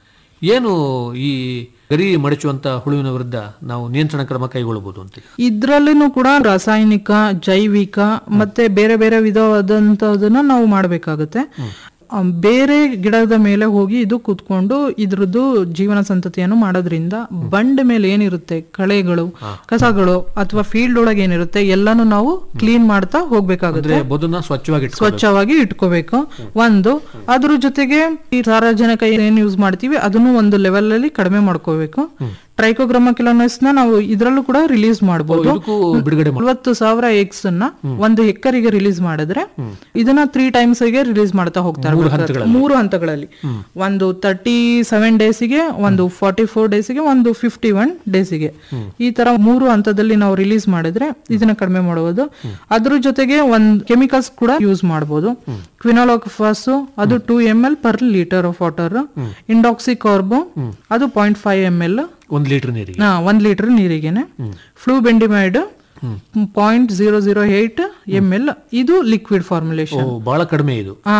ಏನು ಈ ಗರಿ ಮಡಚುವಂತ ಹುಳುವಿನ ವಿರುದ್ಧ ನಾವು ನಿಯಂತ್ರಣ ಕ್ರಮ ಕೈಗೊಳ್ಳಬಹುದು ಅಂತೀರಿ
ಇದ್ರಲ್ಲಿನೂ ಕೂಡ ರಾಸಾಯನಿಕ ಜೈವಿಕ ಮತ್ತೆ ಬೇರೆ ಬೇರೆ ವಿಧವಾದಂತದನ್ನ ನಾವು ಮಾಡಬೇಕಾಗುತ್ತೆ ಬೇರೆ ಗಿಡದ ಮೇಲೆ ಹೋಗಿ ಇದು ಕೂತ್ಕೊಂಡು ಇದ್ರದ್ದು ಜೀವನ ಸಂತತಿಯನ್ನು ಮಾಡೋದ್ರಿಂದ ಬಂಡ್ ಮೇಲೆ ಏನಿರುತ್ತೆ ಕಳೆಗಳು ಕಸಗಳು ಅಥವಾ ಫೀಲ್ಡ್ ಒಳಗೆ ಏನಿರುತ್ತೆ ಎಲ್ಲಾನು ನಾವು ಕ್ಲೀನ್ ಮಾಡ್ತಾ ಹೋಗ್ಬೇಕಾಗುತ್ತೆ
ಅಂದ್ರೆ ಬದುನ ಸ್ವಚ್ಛವಾಗಿ ಇಟ್ಕೊಳ್ಬೇಕು.
ಸ್ವಚ್ಛವಾಗಿ ಇಟ್ಕೋಬೇಕು ಒಂದು ಅದ್ರ ಜೊತೆಗೆ ಈ ಸಾರಜನಕ ಏನ್ ಯೂಸ್ ಮಾಡ್ತೀವಿ ಅದನ್ನು ಒಂದು ಲೆವೆಲ್ ಅಲ್ಲಿ ಕಡಿಮೆ ಮಾಡ್ಕೋಬೇಕು ಟ್ರೈಕೋಗ್ರಾಮ ನ ನಾವು ಇದ್ರಲ್ಲೂ ಕೂಡ ರಿಲೀಸ್ ಮಾಡಬಹುದು
ಇದಕ್ಕೂ ಬಿಡುಗಡೆ ಮಾಡ್-
ನಲವತ್ತು ಸಾವಿರ ಎಕ್ಸ್ ಅನ್ನ ಒಂದು ಹೆಕ್ಕರಿಗೆ ರಿಲೀಸ್ ಮಾಡಿದ್ರೆ ಇದನ್ನ ತ್ರೀ ಟೈಮ್ಸ್ ಗೆ ರಿಲೀಸ್ ಮಾಡ್ತಾ ಹೋಗ್ತಾರೆ ಮೂರು ಹಂತಗಳಲ್ಲಿ ಒಂದು ತರ್ಟಿ ಸೆವೆನ್ ಡೇಸಿಗೆ ಒಂದು ಫಾರ್ಟಿ ಫೋರ್ ಡೇಸಿಗೆ ಒಂದು ಫಿಫ್ಟಿ ಒನ್ ಡೇಸಿಗೆ ಈ ತರ ಮೂರು ಹಂತದಲ್ಲಿ ನಾವು ರಿಲೀಸ್ ಮಾಡಿದ್ರೆ ಇದನ್ನ ಕಡಿಮೆ ಮಾಡಬಹುದು ಅದ್ರ ಜೊತೆಗೆ ಒಂದ್ ಕೆಮಿಕಲ್ಸ್ ಕೂಡ ಯೂಸ್ ಮಾಡಬಹುದು ಕ್ವಿನಾಲೋಕಫಾಸ್ ಅದು two M L per litre of water indoxacarb ಅದು ಪಾಯಿಂಟ್ ಫೈವ್ ಎಮ್ ಎಲ್
ಒಂದ್ ಲೀಟರ್ ನೀರಿಗೆ
ಹಾ ಒಂದ್ ಲೀಟರ್ ನೀರಿಗೆನೆ flubendiamide point zero zero eight M L ಇದು ಲಿಕ್ವಿಡ್
ಓ
ಫಾರ್ಮುಲೇಷನ್
ಬಹಳ ಕಡಿಮೆ ಇದು
ಹಾ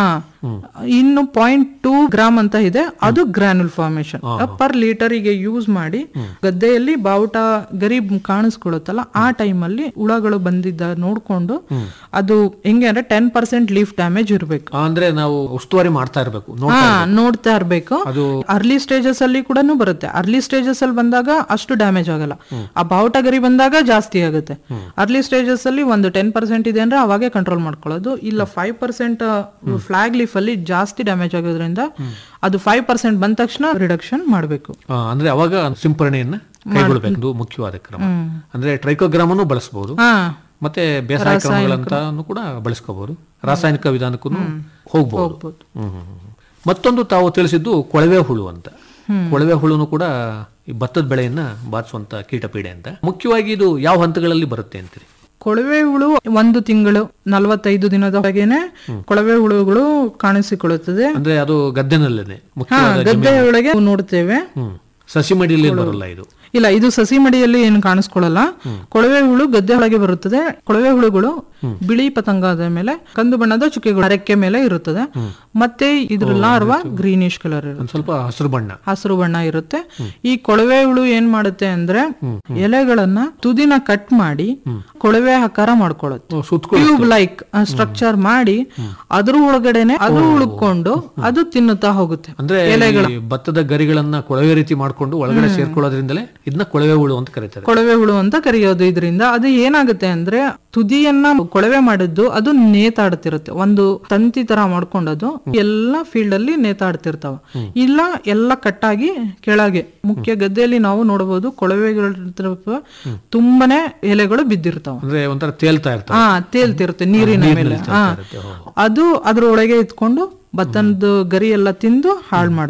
ಇನ್ನು ಪಾಯಿಂಟ್ ಟೂ ಗ್ರಾಮ್ ಅಂತ ಇದೆ ಅದು ಗ್ರಾನ್ಯುಲ್ ಫಾರ್ಮೇಶನ್ ಪರ್ ಲೀಟರ್ ಗೆ ಯೂಸ್ ಮಾಡಿ ಗದ್ದೆಯಲ್ಲಿ ಬಾವುಟ ಗರಿ ಕಾಣಿಸ್ಕೊಳ್ಳುತ್ತಲ್ಲ ಆ ಟೈಮ್ ಅಲ್ಲಿ ಹುಳಗಳು ಬಂದಿದ್ದ ನೋಡ್ಕೊಂಡು ಅದು ಹೆಂಗೆ ಅಂದ್ರೆ ಟೆನ್ ಪರ್ಸೆಂಟ್ ಲೀಫ್ ಡ್ಯಾಮೇಜ್ ಇರ್ಬೇಕು
ಆ, ಅಂದ್ರೆ ನಾವು ಉಸ್ತುವಾರಿ ಮಾಡ್ತಾ ಇರ್ಬೇಕು
ಹಾ
ನೋಡ್ತಾ ಇರ್ಬೇಕು.
ನೋಡ್ತಾ ಇರ್ಬೇಕು
ಅದು
ಅರ್ಲಿ ಸ್ಟೇಜಸ್ ಅಲ್ಲಿ ಕೂಡ ಬರುತ್ತೆ ಅರ್ಲಿ ಸ್ಟೇಜಸ್ ಅಲ್ಲಿ ಬಂದಾಗ ಅಷ್ಟು ಡ್ಯಾಮೇಜ್ ಆಗಲ್ಲ ಆ ಬಾವುಟ ಗರಿ ಬಂದಾಗ ಜಾಸ್ತಿ ಆಗುತ್ತೆ ಅರ್ಲಿ ಸ್ಟೇಜಸ್ ಅಲ್ಲಿ ಒಂದು ಟೆನ್ ಪರ್ಸೆಂಟ್ ಇದೆ ಅಂದ್ರೆ ಅವಾಗೆ ಕಂಟ್ರೋಲ್ ಮಾಡ್ಕೊಳ್ಳೋದು ಇಲ್ಲ ಫೈವ್ ಪರ್ಸೆಂಟ್ ಫ್ಲಾಗ್ ಲೀಫ್ ಅಲ್ಲಿ ಜಾಸ್ತಿ ಡ್ಯಾಮೇಜ್ ಆಗೋದ್ರಿಂದ ಅದು ಫೈವ್ ಪರ್ಸೆಂಟ್ ಬಂದ ತಕ್ಷಣ ರಿಡಕ್ಷನ್ ಮಾಡಬೇಕು
ಆ, ಅಂದ್ರೆ ಅವಾಗ ಸಿಂಪರಣೆಯನ್ನ ಕೈಗೊಳ್ಬೇಕು ಇದು ಮುಖ್ಯವಾದ ಕ್ರಮ ಅಂದ್ರೆ ಟ್ರೈಕೋಗ್ರಾಮನು ಬಳಸಬಹುದು
ಹಾ
ಮತ್ತೆ ಬೇಸಾಯ ಕ್ರಮಗಳಂತಾನು ಕೂಡ ಬಳಸ್ಕೋಬಹುದು ರಾಸಾಯನಿಕ ವಿಧಾನಕ್ಕೂ ಹೋಗ್ಬಹುದು ಹ್ಮ್, ಹ್ಮ್, ಹ್ಮ್. ಮತ್ತೊಂದು ತಾವು ತಿಳಿಸಿದ್ದು ಕೊಳವೆ ಹುಳು ಅಂತ ಕೊಳವೆ ಹುಳುನು ಕೂಡ ಈ ಭತ್ತದ ಬೆಳೆಯನ್ನ ಬಾಧಿಸುವಂತ ಕೀಟಪೀಡೆ ಅಂತ ಮುಖ್ಯವಾಗಿ ಇದು ಯಾವ ಹಂತಗಳಲ್ಲಿ ಬರುತ್ತೆ ಅಂತೀರಿ
ಕೊಳವೆ ಹುಳು ಒಂದು ತಿಂಗಳು ನಲವತ್ತೈದು ದಿನದ ಹೊರಗೇನೆ ಕೊಳವೆ ಹುಳುಗಳು ಕಾಣಿಸಿಕೊಳ್ಳುತ್ತದೆ
ಅಂದ್ರೆ ಅದು ಗದ್ದೆನಲ್ಲೇನೆ
ಹಾ
ಮುಖ್ಯವಾದ
ಗದ್ದೆ ಒಳಗೆ ನೋಡ್ತೇವೆ
ಹ್ಮ್ ಸಸಿ ಮಡಿಯಲ್ಲಿ ಏನ್ ಬರಲ್ಲ ಇದು
ಇಲ್ಲ ಇದು ಸಸಿ ಮಡಿಯಲ್ಲಿ ಏನು ಕಾಣಿಸ್ಕೊಳ್ಳಲ್ಲ ಕೊಳವೆ ಹುಳು ಗದ್ದೆ ಒಳಗೆ ಬರುತ್ತದೆ ಕೊಳವೆ ಹುಳುಗಳು ಬಿಳಿ ಪತಂಗದ ಮೇಲೆ ಕಂದು ಬಣ್ಣದ ಚುಕ್ಕೆಗಳು ರೆಕ್ಕೆ ಮೇಲೆ ಇರುತ್ತದೆ ಮತ್ತೆ ಇದ್ರ ಲಾರ್ವಾ ಗ್ರೀನಿಶ್ ಕಲರ್ ಇರುತ್ತೆ
ಒಂದ್ ಸ್ವಲ್ಪ ಹಸಿರು ಬಣ್ಣ
ಹಸಿರು ಬಣ್ಣ ಇರುತ್ತೆ ಈ ಕೊಳವೆ ಹುಳು ಏನ್ ಮಾಡುತ್ತೆ ಅಂದ್ರೆ ಎಲೆಗಳನ್ನ ತುದಿನ ಕಟ್ ಮಾಡಿ ಕೊಳವೆ ಆಕಾರ ಮಾಡ್ಕೊಳ್ಳುತ್ತೆ ಟ್ಯೂಬ್ ಲೈಕ್ ಸ್ಟ್ರಕ್ಚರ್ ಮಾಡಿ ಅದ್ರ ಒಳಗಡೆನೆ ಅದು ಉಳ್ಕೊಂಡು ಅದು ತಿನ್ನುತ್ತಾ ಹೋಗುತ್ತೆ
ಅಂದ್ರೆ ಈ ಭತ್ತದ ಗರಿಗಳನ್ನ ಕೊಳವೆ ರೀತಿ ಮಾಡ್ಕೊಂಡು ಒಳಗಡೆ ಸೇರ್ಕೊಳ್ಳೋದ್ರಿಂದಲೇ ಇದನ್ನ ಕೊಳವೆ ಹುಳು ಅಂತ ಕರೀತಾರೆ
ಕೊಳವೆ ಹುಳು ಅಂತ ಕರೆಯೋದು ಇದರಿಂದ ಅದು ಏನಾಗುತ್ತೆ ಅಂದ್ರೆ ತುದಿಯನ್ನ ಕೊಳವೆ ಮಾಡಿದ್ದು ಅದು ನೇತಾಡ್ತಿರುತ್ತೆ ಒಂದು ತಂತಿ ತರ ಮಾಡ್ಕೊಂಡದು ಎಲ್ಲ ಫೀಲ್ಡ್ ಅಲ್ಲಿ ನೇತಾಡ್ತಿರ್ತಾವ ಇಲ್ಲ ಎಲ್ಲ ಕಟ್ಟಾಗಿ ಕೆಳಗೆ ಮುಖ್ಯ ಗದ್ದೆಯಲ್ಲಿ ನಾವು ನೋಡಬಹುದು ಕೊಳವೆಗಳ ಹತ್ರ ತುಂಬಾನೇ ಎಲೆಗಳು ಬಿದ್ದಿರ್ತಾವ
ಅಂದ್ರೆ ಒಂಥರ ತೇಲ್ತಾ ಇರ್ತಾರೆ
ಹಾ ತೇಲ್ತಿರುತ್ತೆ ನೀರಿನ ಮೇಲೆ ಹಾ ಅದು ಅದ್ರ ಒಳಗೆ ಇತ್ಕೊಂಡು ಭತ್ತದ ಗರಿ ಎಲ್ಲ ತಿಂದು ಹಾಳು ಮಾಡುತ್ತೆ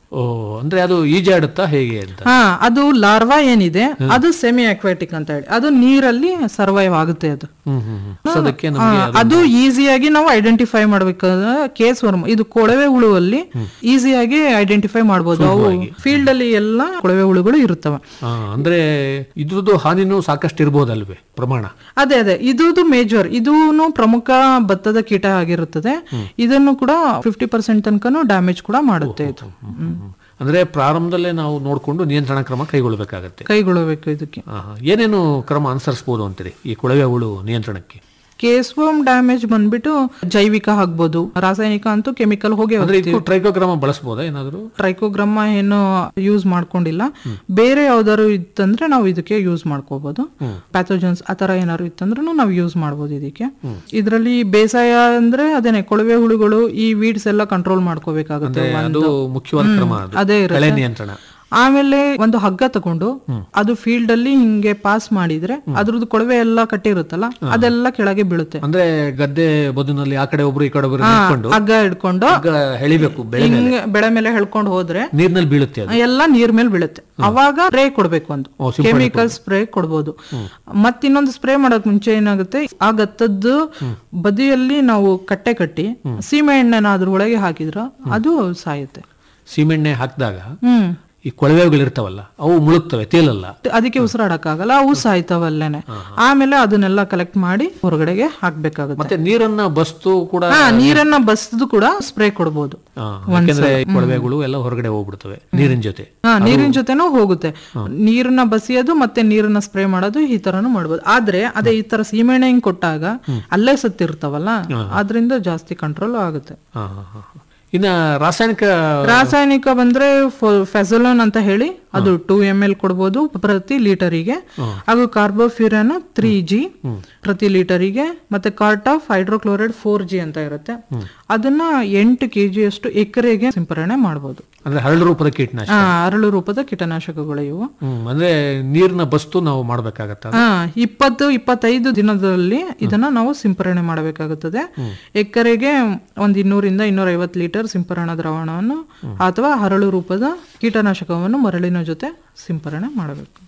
ಓ ಅಂದ್ರೆ ಅದು ಈಜಾಡುತ್ತಾ ಹೇಗೆ ಅಂತ
ಹಾ ಅದು ಲಾರ್ವಾ ಏನಿದೆ ಅದು ಸೆಮಿ ಅಕ್ವಾಟಿಕ್ ಅಂತ ಹೇಳಿ ಅದು ನೀರಲ್ಲಿ ಸರ್ವೈವ್ ಆಗುತ್ತೆ ಅದು
ಹ್ಮ್ ಹ್ಮ್ ಹ್ಮ್. ಸೊ ಅದಕ್ಕೆ
ಆ,
ನಮಗೆ
ಅದು ಈಸಿಯಾಗಿ ನಾವು ಐಡೆಂಟಿಫೈ ಮಾಡ್ಬೇಕಾದ್ರೆ ಕೇಸ್ ವರ್ಮ್ ಇದು ಕೊಳವೆ ಹುಳುವಲ್ಲಿ ಈಸಿಯಾಗಿ ಐಡೆಂಟಿಫೈ ಮಾಡ್ಬೋದು ಅವು ಫೀಲ್ಡ್ ಅಲ್ಲಿ ಎಲ್ಲ ಕೊಳವೆ ಹುಳುಗಳು ಇರುತ್ತವೆ
ಆ, ಅಂದ್ರೆ ಇದ್ರದ್ದು ಹಾನಿನೂ ಸಾಕಷ್ಟು ಇರ್ಬೋದಲ್ವೇ ಪ್ರಮಾಣ
ಅದೇ ಅದೇ ಇದು ಮೇಜರ್ ಇದೂನು ಪ್ರಮುಖ ಭತ್ತದ ಕೀಟ ಆಗಿರುತ್ತದೆ ಇದನ್ನು ಕೂಡ ಫಿಫ್ಟಿ ಪರ್ಸೆಂಟ್ ತನಕನೂ ಡ್ಯಾಮೇಜ್ ಕೂಡ ಮಾಡುತ್ತೆ ಇದು ಹ್ಮ್.
ಅಂದ್ರೆ ಪ್ರಾರಂಭದಲ್ಲೇ ನಾವು ನೋಡಿಕೊಂಡು ನಿಯಂತ್ರಣ ಕ್ರಮ ಕೈಗೊಳ್ಳಬೇಕಾಗತ್ತೆ
ಕೈಗೊಳ್ಳಬೇಕು ಇದಕ್ಕೆ
ಆಹಾ. ಏನೇನು ಕ್ರಮ ಅನುಸರಿಸಬಹುದು ಅಂತೀರಿ ಈ ಕೊಳವೆ ಹುಳು ನಿಯಂತ್ರಣಕ್ಕೆ
ಕೇಸ್ವಮ್ ಡ್ಯಾಮೇಜ್ ಬಂದ್ಬಿಟ್ಟು ಜೈವಿಕ ಆಗ್ಬೋದು ರಾಸಾಯನಿಕ ಅಂತೂ ಕೆಮಿಕಲ್ ಹೋಗಿ
ಅಂದ್ರೆ ಇದಕ್ಕೂ ಟ್ರೈಕೋಗ್ರಾಮ ಬಳಸಬಹುದಾ ಏನಾದ್ರು
ಟ್ರೈಕೋಗ್ರಮ್ಮ ಏನು ಯೂಸ್ ಮಾಡ್ಕೊಂಡಿಲ್ಲ ಬೇರೆ ಯಾವ್ದಾದ್ರು ಇತ್ತಂದ್ರೆ ನಾವು ಇದಕ್ಕೆ ಯೂಸ್ ಮಾಡ್ಕೋಬಹುದು ಪ್ಯಾಥೋಜನ್ಸ್ ಆತರ ಏನಾದ್ರು ಇತ್ತಂದ್ರೂ ನಾವು ಯೂಸ್ ಮಾಡ್ಬೋದು ಇದಕ್ಕೆ ಇದರಲ್ಲಿ ಬೇಸಾಯ ಅಂದ್ರೆ ಅದೇನೆ ಕೊಳವೆ ಹುಳುಗಳು ಈ ವೀಡ್ಸ್ ಎಲ್ಲ ಕಂಟ್ರೋಲ್ ಮಾಡ್ಕೋಬೇಕಾಗುತ್ತೆ
ಅಂದ್ರೆ ಅದು
ಒಂದು.
ಮುಖ್ಯವಾದ
ಹ್ಮ್,
ಕ್ರಮ ಅದು.
ಅದೇ
ಕಳೆ
ಇರುತ್ತೆ
ನಿಯಂತ್ರಣ
ಆಮೇಲೆ ಒಂದು ಹಗ್ಗ ತಗೊಂಡು ಅದು ಫೀಲ್ಡ್ ಅಲ್ಲಿ ಹಿಂಗೆ ಪಾಸ್ ಮಾಡಿದ್ರೆ ಅದ್ರದ್ದು ಕೊಳವೆ ಎಲ್ಲ ಕಟ್ಟಿರುತ್ತಲ್ಲ ಅದೆಲ್ಲ ಕೆಳಗೆ ಬೀಳುತ್ತೆ
ಅಂದ್ರೆ ಗದ್ದೆ ಬದುನಲ್ಲಿ ಆ ಕಡೆ ಒಬ್ರು ಈ ಕಡೆ ಒಬ್ರು
ಹಾ,
ನಿಂತ್ಕೊಂಡು
ಹಗ್ಗ ಹಿಡ್ಕೊಂಡು
ಹಗ್ಗ ಎಳಿಬೇಕು ಬೆಳೆ ಮೇಲೆ
ಹಿಂಗೆ ಬೆಳೆ ಮೇಲೆ ಹೇಳ್ಕೊಂಡು ಹೋದ್ರೆ
ನೀರ್ನಲ್ಲಿ ಬೀಳುತ್ತೆ ಅದು
ಎಲ್ಲ ನೀರ್ ಮೇಲೆ ಬೀಳುತ್ತೆ ಅವಾಗ ಸ್ಪ್ರೇ ಕೊಡ್ಬೇಕು ಒಂದು
ಓ, ಸಿಂಪಡಣೆ
ಕೆಮಿಕಲ್ ಸ್ಪ್ರೇ ಕೊಡ್ಬೋದು ಮತ್ತಿನ್ನೊಂದು ಸ್ಪ್ರೇ ಮಾಡಕ್ ಮುಂಚೆ ಏನಾಗುತ್ತೆ ಆ ಗತ್ತದ್ದು ಬದಿಯಲ್ಲಿ ನಾವು ಕಟ್ಟೆ ಕಟ್ಟಿ ಸೀಮೆ ಎಣ್ಣೆನ ಅದ್ರ ಒಳಗೆ ಹಾಕಿದ್ರ ಅದು ಸಾಯುತ್ತೆ
ಸೀಮೆಣ್ಣೆ ಹಾಕಿದಾಗ
ಹ್ಮ್
ಈ ಕೊಳವೆಗಳಿರ್ತಾವಲ್ಲ ಅವು ಮುಳುಗ್ತವೆ ತೇಲಲ್ಲ
ಅದಕ್ಕೆ ಉಸಿರಾಡಕ್ಕಾಗಲ್ಲ ಅವು ಸಾಯ್ತಾವಲ್ಲೇನೆ ಆಮೇಲೆ ಅದನ್ನೆಲ್ಲ ಕಲೆಕ್ಟ್ ಮಾಡಿ ಹೊರಗಡೆಗೆ ಹಾಕ್ಬೇಕಾಗುತ್ತೆ
ಮತ್ತೆ ನೀರನ್ನ ಬಸ್ತು ಕೂಡ
ಹಾ ನೀರನ್ನ ಬಸ್ದು ಕೂಡ ಸ್ಪ್ರೇ ಕೊಡ್ಬೋದು
ಆ, ಯಾಕೆಂದ್ರೆ ಈ ಕೊಳವೆಗಳು ಎಲ್ಲ ಹೊರಗಡೆ ಹೋಗ್ಬಿಡ್ತವೆ ನೀರಿನ ಜೊತೆ
ಹಾ ನೀರಿನ ಜೊತೆನೂ ಹೋಗುತ್ತೆ ನೀರನ್ನ ಬಸಿಯೋದು ಮತ್ತೆ ನೀರನ್ನ ಸ್ಪ್ರೇ ಮಾಡೋದು ಈ ತರನು ಮಾಡ್ಬೋದು ಆದ್ರೆ ಅದೇ ಈ ತರ ಸೀಮೆಣ್ಣೆ ಹಿಂಗ್ ಕೊಟ್ಟಾಗ ಅಲ್ಲೇ ಸತ್ತಿರ್ತಾವಲ್ಲ ಅದ್ರಿಂದ ಜಾಸ್ತಿ ಕಂಟ್ರೋಲ್ ಆಗುತ್ತೆ
ಆ, ಆ, ಆ. ಇನ್ನ ರಾಸಾಯನಿಕ
ರಾಸಾಯನಿಕ ಬಂದ್ರೆ ಫೆಸಲೋನ್ ಅಂತ ಹೇಳಿ ಅದು ಟೂ ಎಮ್ ಎಲ್ ಕೊಡ್ಬೋದು ಪ್ರತಿ ಲೀಟರಿಗೆ ಹಾಗೂ ಕಾರ್ಬೋಫ್ಯೂರನ್ ತ್ರೀ ಜಿ ಪ್ರತಿ ಲೀಟರಿಗೆ ಮತ್ತೆ cartap hydrochloride four G ಅಂತ ಇರುತ್ತೆ ಅದನ್ನ ಎಂಟು ಕೆಜಿ ಅಷ್ಟು ಎಕರೆಗೆ ಸಿಂಪರಣೆ ಮಾಡಬಹುದು
ಅಂದ್ರೆ ಹರಳು ರೂಪದ ಕೀಟನಾಶಕ
ಅರಳು ರೂಪದ ಕೀಟನಾಶಕಗಳು ಇವು
ಹ್ಮ್ ಅಂದ್ರೆ ನೀರಿನ ಬಸ್ತು ನಾವು ಮಾಡ್ಬೇಕಾಗತ್ತ
ಹಾ ಇಪ್ಪತ್ತು ಇಪ್ಪತ್ತೈದು ದಿನದಲ್ಲಿ ಇದನ್ನ ನಾವು ಸಿಂಪರಣೆ ಮಾಡಬೇಕಾಗುತ್ತದೆ ಎಕರೆಗೆ ಒಂದ್ ಇನ್ನೂರಿಂದ ಇನ್ನೂರ ಐವತ್ತು ಲೀಟರ್ ಸಿಂಪರಣಾ ದ್ರಾವಣವನ್ನು ಅಥವಾ ಹರಳು ರೂಪದ ಕೀಟನಾಶಕವನ್ನು ಮರಳಿನ ಜೊತೆ ಸಿಂಪರಣೆ ಮಾಡಬೇಕು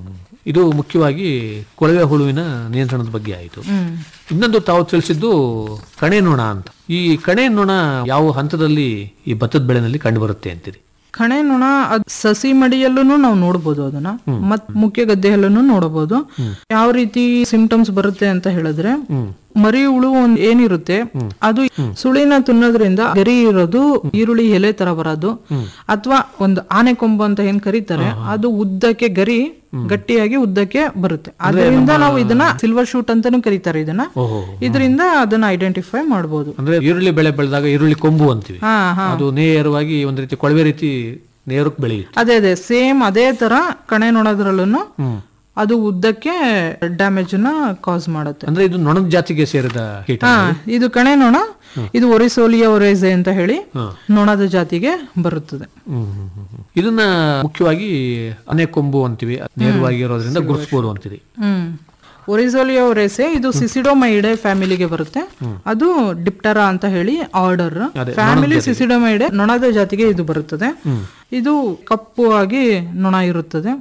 ಇದು ಮುಖ್ಯವಾಗಿ ಕೊಳವೆ ಹುಳುವಿನ ನಿಯಂತ್ರಣದ ಬಗ್ಗೆ ಆಯಿತು
ಹ್ಮ್
ಇನ್ನೊಂದು ತಾವು ತಿಳಿಸಿದ್ದು ಕಣೆ ನೊಣ ಅಂತ ಈ ಕಣೆ ನೊಣ ಯಾವ ಹಂತದಲ್ಲಿ ಈ ಭತ್ತದ ಬೆಳೆನಲ್ಲಿ ಕಂಡು ಬರುತ್ತೆ ಅಂತೀರಿ
ಕಣೆ ನೊಣ ಅದ್ ಸಸಿ ಮಡಿಯಲ್ಲೂ ನಾವು ನೋಡಬಹುದು ಅದನ್ನ ಮತ್ ಮುಖ್ಯ ಗದ್ದೆಯಲ್ಲೂ ನೋಡಬಹುದು ಯಾವ ರೀತಿ ಸಿಂಪ್ಟಮ್ಸ್ ಬರುತ್ತೆ ಅಂತ ಹೇಳಿದ್ರೆ ಮರಿ ಹುಳು ಒಂದ್ ಏನಿರುತ್ತೆ ಅದು ಸುಳಿನ ತಿನ್ನೋದ್ರಿಂದ ಗರಿ ಇರೋದು ಈರುಳ್ಳಿ ಎಲೆ ತರ ಬರೋದು ಅಥವಾ ಒಂದು ಆನೆ ಕೊಂಬು ಅಂತ ಏನ್ ಕರೀತಾರೆ ಅದು ಉದ್ದಕ್ಕೆ ಗರಿ ಗಟ್ಟಿಯಾಗಿ ಉದ್ದಕ್ಕೆ ಬರುತ್ತೆ ಅದರಿಂದ ನಾವು ಇದನ್ನ ಸಿಲ್ವರ್ ಶೂಟ್ ಅಂತಾನು ಕರೀತಾರೆ ಇದನ್ನ ಇದರಿಂದ ಅದನ್ನ ಐಡೆಂಟಿಫೈ ಮಾಡಬಹುದು
ಅಂದ್ರೆ ಈರುಳ್ಳಿ ಬೆಳೆ ಬೆಳೆದಾಗ ಈರುಳ್ಳಿ ಕೊಂಬು ಅಂತೀವಿ
ಹಾ ಹಾ
ಅದು ನೇರವಾಗಿ ಒಂದ್ ರೀತಿ ಕೊಳವೆ ರೀತಿ ನೇರಕ್ಕೆ ಬೆಳೆಯುತ್ತೆ
ಅದೇ ಅದೇ ಸೇಮ್ ಅದೇ ತರ ಕಣೆ ನೋಡೋದ್ರಲ್ಲೂ ಅದು ಉದ್ದಕ್ಕೆ ಡ್ಯಾಮೇಜ್ ನ ಕಾಸ್ ಮಾಡುತ್ತೆ
ಅಂದ್ರೆ ಇದು ನೊಣದ ಜಾತಿಗೆ ಸೇರಿದ ಕೀಟ
ಹಾ ಇದು ಕಣೆ ನೊಣ ಇದು ಒರಿಸೋಲಿಯಾ ಒರೇಸೆ ಅಂತ ಹೇಳಿ ನೊಣದ ಜಾತಿಗೆ ಬರುತ್ತದೆ
ಹ್ಮ್, ಹ್ಮ್, ಹ್ಮ್, ಹ್ಮ್. ಇದನ್ನ ಮುಖ್ಯವಾಗಿ ಆನೆ ಕೊಂಬು ಅಂತೀವಿ ನೇರವಾಗಿ ಇರೋದ್ರಿಂದ ಗುರುತಿಸಬಹುದು ಅಂತೀರಿ
ಹ್ಮ್ ಒರಿಸೋಲಿಯಾ ಒರೇಸೆ ಇದು ಸಿಸಿಡೋಮೈಡೆ ಫ್ಯಾಮಿಲಿಗೆ ಬರುತ್ತೆ ಅದು ಡಿಪ್ಟರಾ ಅಂತ ಹೇಳಿ ಆರ್ಡರ್ ಫ್ಯಾಮಿಲಿ ಸಿಸಿಡೋಮೈಡೆ ನೊಣದ ಜಾತಿಗೆ ಇದು ಬರುತ್ತದೆ ಇದು ಕಪ್ಪು ಆಗಿ ನೊಣ ಇರುತ್ತದೆ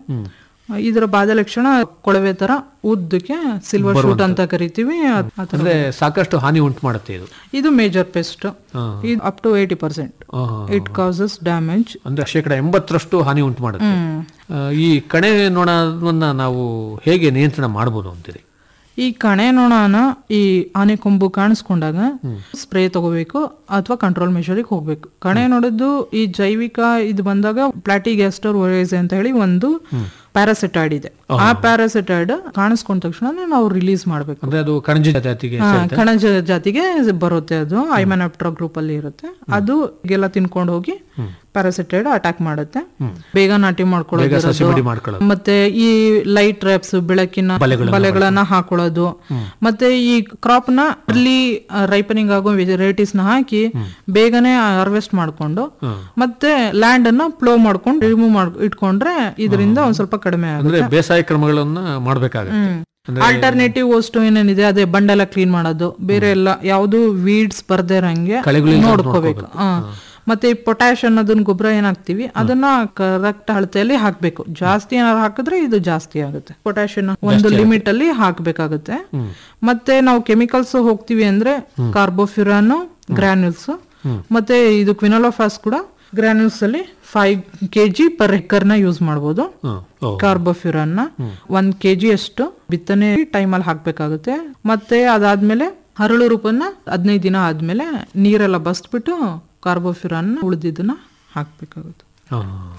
ಇದರ ಬಾಧ ಲಕ್ಷಣ ಕೊಳವೆ ತರ ಉದ್ದಕ್ಕೆ ಸಿಲ್ವರ್ ಶೂಟ್ ಅಂತ ಕರಿತೀವಿ ಅದ್- ಆ ತರ.
ಅಂದ್ರೆ ಸಾಕಷ್ಟು ಹಾನಿ ಉಂಟು ಮಾಡುತ್ತೆ ಇದು
ಇದು ಮೇಜರ್ ಪೆಸ್ಟ್ ಇದು up to eighty percent it causes damage
ಅಂದ್ರೆ ಶೇಕಡ ಎಂಬತ್ತರಷ್ಟು ಹಾನಿ ಉಂಟು ಮಾಡುತ್ತೆ ಆ, ಈ ಕಣೆ ನೊಣವನ್ನ ನಾವು ಹೇಗೆ ನಿಯಂತ್ರಣ ಮಾಡಬಹುದು ಅಂತೀರಿ
ಈ ಕಣೆ ನೊಣನ ಈ ಆನೆ ಕೊಂಬು ಕಾಣಿಸ್ಕೊಂಡಾಗ ಸ್ಪ್ರೇ ತಗೋಬೇಕು ಅಥವಾ ಕಂಟ್ರೋಲ್ ಮೆಷರಿಗೆ ಹೋಗ್ಬೇಕು ಕಣೆ ನೋಡೋದು ಈ ಜೈವಿಕ ಇದು ಬಂದಾಗ ಪ್ಲಾಟಿಗ್ಯಾಸ್ಟರ್ ಒರೇಸ್ ಅಂತ ಹೇಳಿ ಒಂದು ಪ್ಯಾರಾಸಿಟಾಯ್ಡ್ ಇದೆ ಆ ಪ್ಯಾರಾಸಿಟಾಯ್ಡ್ ಕಾಣಿಸ್ಕೊಂಡ ತಕ್ಷಣ ನಾವು ರಿಲೀಸ್ ಮಾಡ್ಬೇಕು
ಅಂದ್ರೆ ಅದು ಕಣಜ ಜಾತಿಗೆ
ಹಾ, ಕಣಜ ಜಾತಿಗೆ ಬರುತ್ತೆ ಅದು ಐಮನಾಪ್ಟ್ರಾ ಗ್ರೂಪ್ ಅಲ್ಲಿ ಇರುತ್ತೆ ಅದು ಎಲ್ಲ ತಿನ್ಕೊಂಡು ಹೋಗಿ ಪ್ಯಾರಾಸಿಟೈಡ್ ಅಟ್ಯಾಕ್ ಮಾಡುತ್ತೆ ಬೇಗ ನಾಟಿ
ಬೇಗ ಸಸಿ ಮಡಿ
ಮಾಡ್ಕೊಳ್ಳೋದು
ಮಾಡ್ಕೊಳ್ಳೋದು.
ಮತ್ತೆ ಈ ಲೈಟ್ ಟ್ರ್ಯಾಪ್ಸ್ ಬೆಳಕಿನ ಬಲೆಗಳನ್ನ ಹಾಕೊಳ್ಳೋದು ಮತ್ತೆ ಈ ಕ್ರಾಪ್ ನ ಅರ್ಲಿ ರೈಪನಿಂಗ್ ಆಗೋ ವೆರೈಟೀಸ್ ನ ಹಾಕಿ ಬೇಗನೆ ಹಾರ್ವೆಸ್ಟ್ ಮಾಡ್ಕೊಂಡು ಮತ್ತೆ ಲ್ಯಾಂಡ್ ಅನ್ನ ಪ್ಲೋ ಮಾಡ್ಕೊಂಡು ರಿಮೂವ್ ಮಾಡ್ ಇಟ್ಕೊಂಡ್ರೆ ಇದರಿಂದ ಒಂದ್ ಸ್ವಲ್ಪ ಕಡಿಮೆ
ಅಂದ್ರೆ
ಆಗುತ್ತೆ
ಬೇಸಾಯ ಕ್ರಮಗಳನ್ನ ಮಾಡ್ಬೇಕಾಗತ್ತೆ ಅಂದ್ರೆ
ಆಲ್ಟರ್ನೇಟಿವ್ ವಸ್ತು ಏನೇನಿದೆ ಅದೇ ಬಂಡೆಲ್ಲ ಕ್ಲೀನ್ ಮಾಡೋದು ಬೇರೆ ಎಲ್ಲ ಯಾವ್ದು ವೀಡ್ಸ್ ಬರ್ದೇ ಇರಂಗೆ
ಕಳೆಗಳಿಲ್ದಂಗ್
ನೋಡ್ಕೋಬೇಕು ಹಾ. ಮತ್ತೆ ಈ ಪೊಟ್ಯಾಶ್ ಅನ್ನೋದನ್ನ ಗೊಬ್ಬರ ಏನ್ ಹಾಕ್ತಿವಿ ಅದನ್ನ ಕರೆಕ್ಟ್ ಅಳತೆಯಲ್ಲಿ ಹಾಕ್ಬೇಕು ಜಾಸ್ತಿ ಏನಾದ್ರು ಹಾಕಿದ್ರೆ ಇದು ಜಾಸ್ತಿ ಆಗುತ್ತೆ ಪೊಟ್ಯಾಶಿಯಂ ಒಂದು ಲಿಮಿಟ್ ಅಲ್ಲಿ ಹಾಕ್ಬೇಕಾಗುತ್ತೆ ಮತ್ತೆ ನಾವು ಕೆಮಿಕಲ್ಸ್ ಹೋಗ್ತಿವಿ ಅಂದ್ರೆ ಕಾರ್ಬೋಫ್ಯುರಾನ್ ಗ್ರಾನ್ಯೂಲ್ಸ್ ಮತ್ತೆ ಇದು ಕ್ವಿನೋಲೋಫಾಸ್ ಕೂಡ ಗ್ರಾನ್ಯೂಲ್ಸ್ ಅಲ್ಲಿ ಫೈವ್ ಕೆಜಿ ಪರ್ ಎಕರ್ ನ ಯೂಸ್ ಮಾಡಬಹುದು ಕಾರ್ಬೋಫ್ಯುರಾನ್ ನ ಒಂದ್ ಕೆಜಿ ಅಷ್ಟು ಬಿತ್ತನೆ ಟೈಮ್ ಅಲ್ಲಿ ಹಾಕ್ಬೇಕಾಗುತ್ತೆ ಮತ್ತೆ ಅದಾದ್ಮೇಲೆ ಹರಳು ರೂಪನ್ನ ಹದಿನೈದು ದಿನ ಆದ್ಮೇಲೆ ನೀರೆಲ್ಲ ಬಸ್ಬಿಟ್ಟು ಕಾರ್ಬೋಫ್ಯುರಾನ್ ಉಳಿದಿದ್ದನ್ನ ಹಾಕ್ಬೇಕಾಗುತ್ತೆ
ಆ.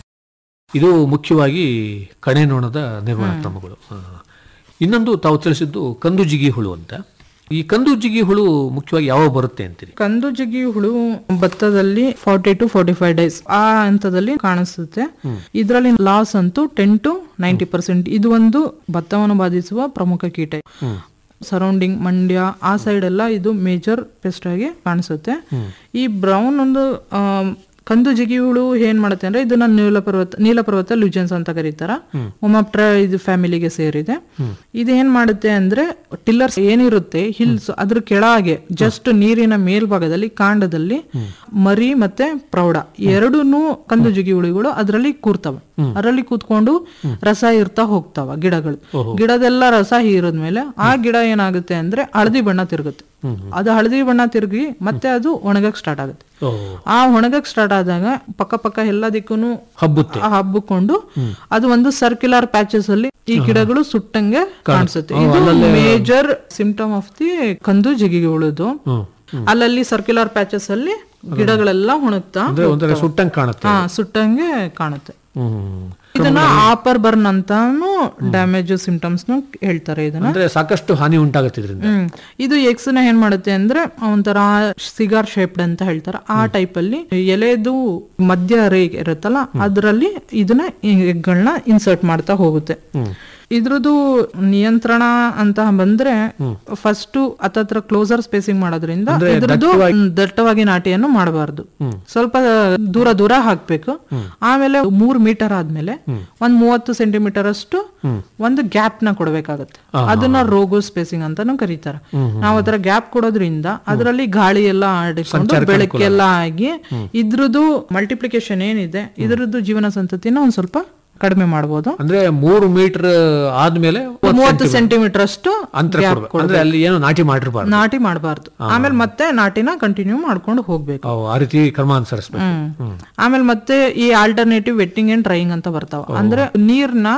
ಇದು ಮುಖ್ಯವಾಗಿ ಕಣೆ ನೊಣದ ನಿರ್ವಹಣಾ ಕ್ರಮಗಳು ಆ. ಇನ್ನೊಂದು ತಾವು ತಿಳಿಸಿದ್ದು ಕಂದು ಜಿಗಿ ಹುಳು ಅಂತ ಈ ಕಂದು ಜಿಗಿ ಹುಳು ಮುಖ್ಯವಾಗಿ ಯಾವಾಗ ಬರುತ್ತೆ ಅಂತೀರಿ
ಕಂದು ಜಿಗಿ ಹುಳು ಭತ್ತದಲ್ಲಿ forty to forty five days ಆ ಹಂತದಲ್ಲಿ ಕಾಣಿಸುತ್ತೆ ಇದರಲ್ಲಿ ಲಾಸ್ ಅಂತೂ ಟೆನ್ ಟು ನೈಂಟಿ ಪರ್ಸೆಂಟ್ ಇದು ಒಂದು ಭತ್ತವನ್ನು ಬಾಧಿಸುವ ಪ್ರಮುಖ ಕೀಟ ಸರೌಂಡಿಂಗ್ ಮಂಡ್ಯ ಆ ಸೈಡ್ ಎಲ್ಲ ಇದು ಮೇಜರ್ ಪೆಸ್ಟ್ ಆಗಿ ಕಾಣಿಸುತ್ತೆ ಈ ಬ್ರೌನ್ ಒಂದು ಆ, ಕಂದು ಜಿಗಿ ಹುಳು ಏನ್ ಮಾಡುತ್ತೆ ಅಂದ್ರೆ ಇದನ್ನ ನೀಲಪರ್ವತ ನೀಲಪರ್ವತ ಲುಜೆನ್ಸ್ ಅಂತ ಕರೀತಾರ ಒಮಾಪ್ಟ್ರ ಇದು ಫ್ಯಾಮಿಲಿಗೆ ಸೇರಿದೆ ಇದು ಏನ್ ಮಾಡುತ್ತೆ ಅಂದ್ರೆ ಟಿಲ್ಲರ್ಸ್ ಏನಿರುತ್ತೆ ಹಿಲ್ಸ್ ಅದ್ರ ಕೆಳಗೆ ಜಸ್ಟ್ ನೀರಿನ ಮೇಲ್ಭಾಗದಲ್ಲಿ ಕಾಂಡದಲ್ಲಿ ಮರಿ ಮತ್ತೆ ಪ್ರೌಢ ಎರಡೂನು ಕಂದು ಜಿಗಿ ಹುಳುಗಳು ಅದರಲ್ಲಿ ಕೂರ್ತವೆ ಅದರಲ್ಲಿ ಕೂತ್ಕೊಂಡು ರಸ ಇರ್ತಾ ಹೋಗ್ತಾವ ಗಿಡಗಳು ಗಿಡದೆಲ್ಲ ರಸ ಹೀರಿದ್ಮೇಲೆ ಆ ಗಿಡ ಏನಾಗುತ್ತೆ ಅಂದ್ರೆ ಹಳದಿ ಬಣ್ಣ ತಿರುಗುತ್ತೆ ಅದು ಹಳದಿ ಬಣ್ಣ ತಿರುಗಿ ಮತ್ತೆ ಅದು ಒಣಗಕ್ ಸ್ಟಾರ್ಟ್ ಆಗುತ್ತೆ ಆ ಒಣಗಕ್ ಸ್ಟಾರ್ಟ್ ಆದಾಗ ಪಕ್ಕ ಪಕ್ಕ ಎಲ್ಲ ದಿಕ್ಕೂನು
ಹಬ್ಬುತ್ತೆ
ಆ ಹಬ್ಬಿಕೊಂಡು ಅದು ಒಂದು ಸರ್ಕ್ಯುಲರ್ ಪ್ಯಾಚಸ್ ಅಲ್ಲಿ ಈ ಗಿಡಗಳು ಸುಟ್ಟಂಗೆ ಕಾಣಿಸುತ್ತೆ ಇದು ಮೇಜರ್ ಸಿಂಪ್ಟಮ್ ಆಫ್ ದಿ ಕಂದು ಜಿಗಿಗೆ ಉಳಿದು ಅಲ್ಲಲ್ಲಿ ಸರ್ಕ್ಯುಲರ್ ಪ್ಯಾಚಸ್ ಅಲ್ಲಿ ಗಿಡಗಳೆಲ್ಲ ಒಣಗ್ತಾ
ಅಂದ್ರೆ ಒಂಥರ ಸುಟ್ಟಂಗೆ ಕಾಣುತ್ತೆ
ಹಾ ಸುಟ್ಟಂಗೆ ಕಾಣುತ್ತೆ
ಹ್ಮ್.
ಇದನ್ನ ಆಪರ್ ಬರ್ನ್ ಅಂತಾನು ಡ್ಯಾಮೇಜ್ ಸಿಂಪ್ಟಮ್ಸ್ ಹೇಳ್ತಾರೆ ಇದನ್ನ
ಅಂದ್ರೆ ಸಾಕಷ್ಟು ಹಾನಿ ಉಂಟಾಗುತ್ತೆ ಇದರಿಂದ
ಹ್ಮ್ ಇದು ಎಕ್ಸ್ ನ ಏನ್ ಮಾಡುತ್ತೆ ಅಂದ್ರೆ ಒಂಥರ ಸಿಗಾರ್ ಶೇಪ್ಡ್ ಅಂತ ಹೇಳ್ತಾರೆ ಆ ಟೈಪ್ ಅಲ್ಲಿ ಎಲೆದು ಮಧ್ಯ ರೇಖೆ ಇರುತ್ತಲ್ಲ ಅದ್ರಲ್ಲಿ ಇದನ್ನ ಎಗ್ಗಳನ್ನ ಇನ್ಸರ್ಟ್ ಮಾಡ್ತಾ ಹೋಗುತ್ತೆ ಇದ್ರದ್ದು ನಿಯಂತ್ರಣ ಅಂತ ಬಂದ್ರೆ ಫಸ್ಟ್ ಹತ್ತತ್ರ ಕ್ಲೋಸರ್ ಸ್ಪೇಸಿಂಗ್ ಮಾಡೋದ್ರಿಂದ ಇದ್ರದ್ದು ಹ್ಮ್, ದಟ್ಟವಾಗಿ ನಾಟಿಯನ್ನು ಮಾಡಬಾರ್ದು ಸ್ವಲ್ಪ ದೂರ ದೂರ ಹಾಕ್ಬೇಕು ಆಮೇಲೆ ಮೂರ್ ಮೀಟರ್ ಆದ್ಮೇಲೆ ಒಂದ್ ಮೂವತ್ತು ಸೆಂಟಿಮೀಟರ್ ಅಷ್ಟು ಒಂದು ಗ್ಯಾಪ್ ನ ಕೊಡ್ಬೇಕಾಗತ್ತೆ ಅದನ್ನ ರೋಗೋ ಸ್ಪೇಸಿಂಗ್ ಅಂತಾನು ಕರೀತಾರೆ ನಾವು ಅದರ ಗ್ಯಾಪ್ ಕೊಡೋದ್ರಿಂದ ಅದರಲ್ಲಿ ಗಾಳಿ ಎಲ್ಲ ಆಡಿಕೊಂಡು ಬೆಳಕೆಲ್ಲ ಆಗಿ ಇದ್ರದ್ದು ಮಲ್ಟಿಪ್ಲಿಕೇಶನ್ ಏನಿದೆ ಇದ್ರದ್ದು ಜೀವನ ಸಂತತಿನ ಒಂದ್ ಸ್ವಲ್ಪ ಕಡಿಮೆ ಮಾಡ್ಬೋದು
ಅಂದ್ರೆ ಮೂರು ಮೀಟರ್ ಆದ್ಮೇಲೆ ಒಂದ್
ಮೂವತ್ತು
centimeter
ಸೆಂಟಿಮೀಟರ್ ಅಷ್ಟು
ಅಂತರ
gap
ಕೊಡ್ಬೇಕು. ಅಂದ್ರೆ ಅಲ್ಲಿ ಏನು ನಾಟಿ ಮಾಡಿರ್ಬಾರ್ದು
ನಾಟಿ ಮಾಡಬಾರ್ದು ಆಮೇಲೆ ಮತ್ತೆ ನಾಟಿನ ಕಂಟಿನ್ಯೂ ಮಾಡ್ಕೊಂಡು ಹೋಗ್ಬೇಕು
ಅವು ಆ ರೀತಿ ಕ್ರಮ ಅನುಸರಿಸ್ಬೇಕು
ಹ್ಮ್ ಆಮೇಲೆ ಮತ್ತೆ ಈ ಆಲ್ಟರ್ನೇಟಿವ್ ವೆಟ್ಟಿಂಗ್ ಅಂಡ್ ಡ್ರೈಯಿಂಗ್ ಅಂತ ಬರ್ತಾವ ಅಂದ್ರೆ ನೀರ್ನ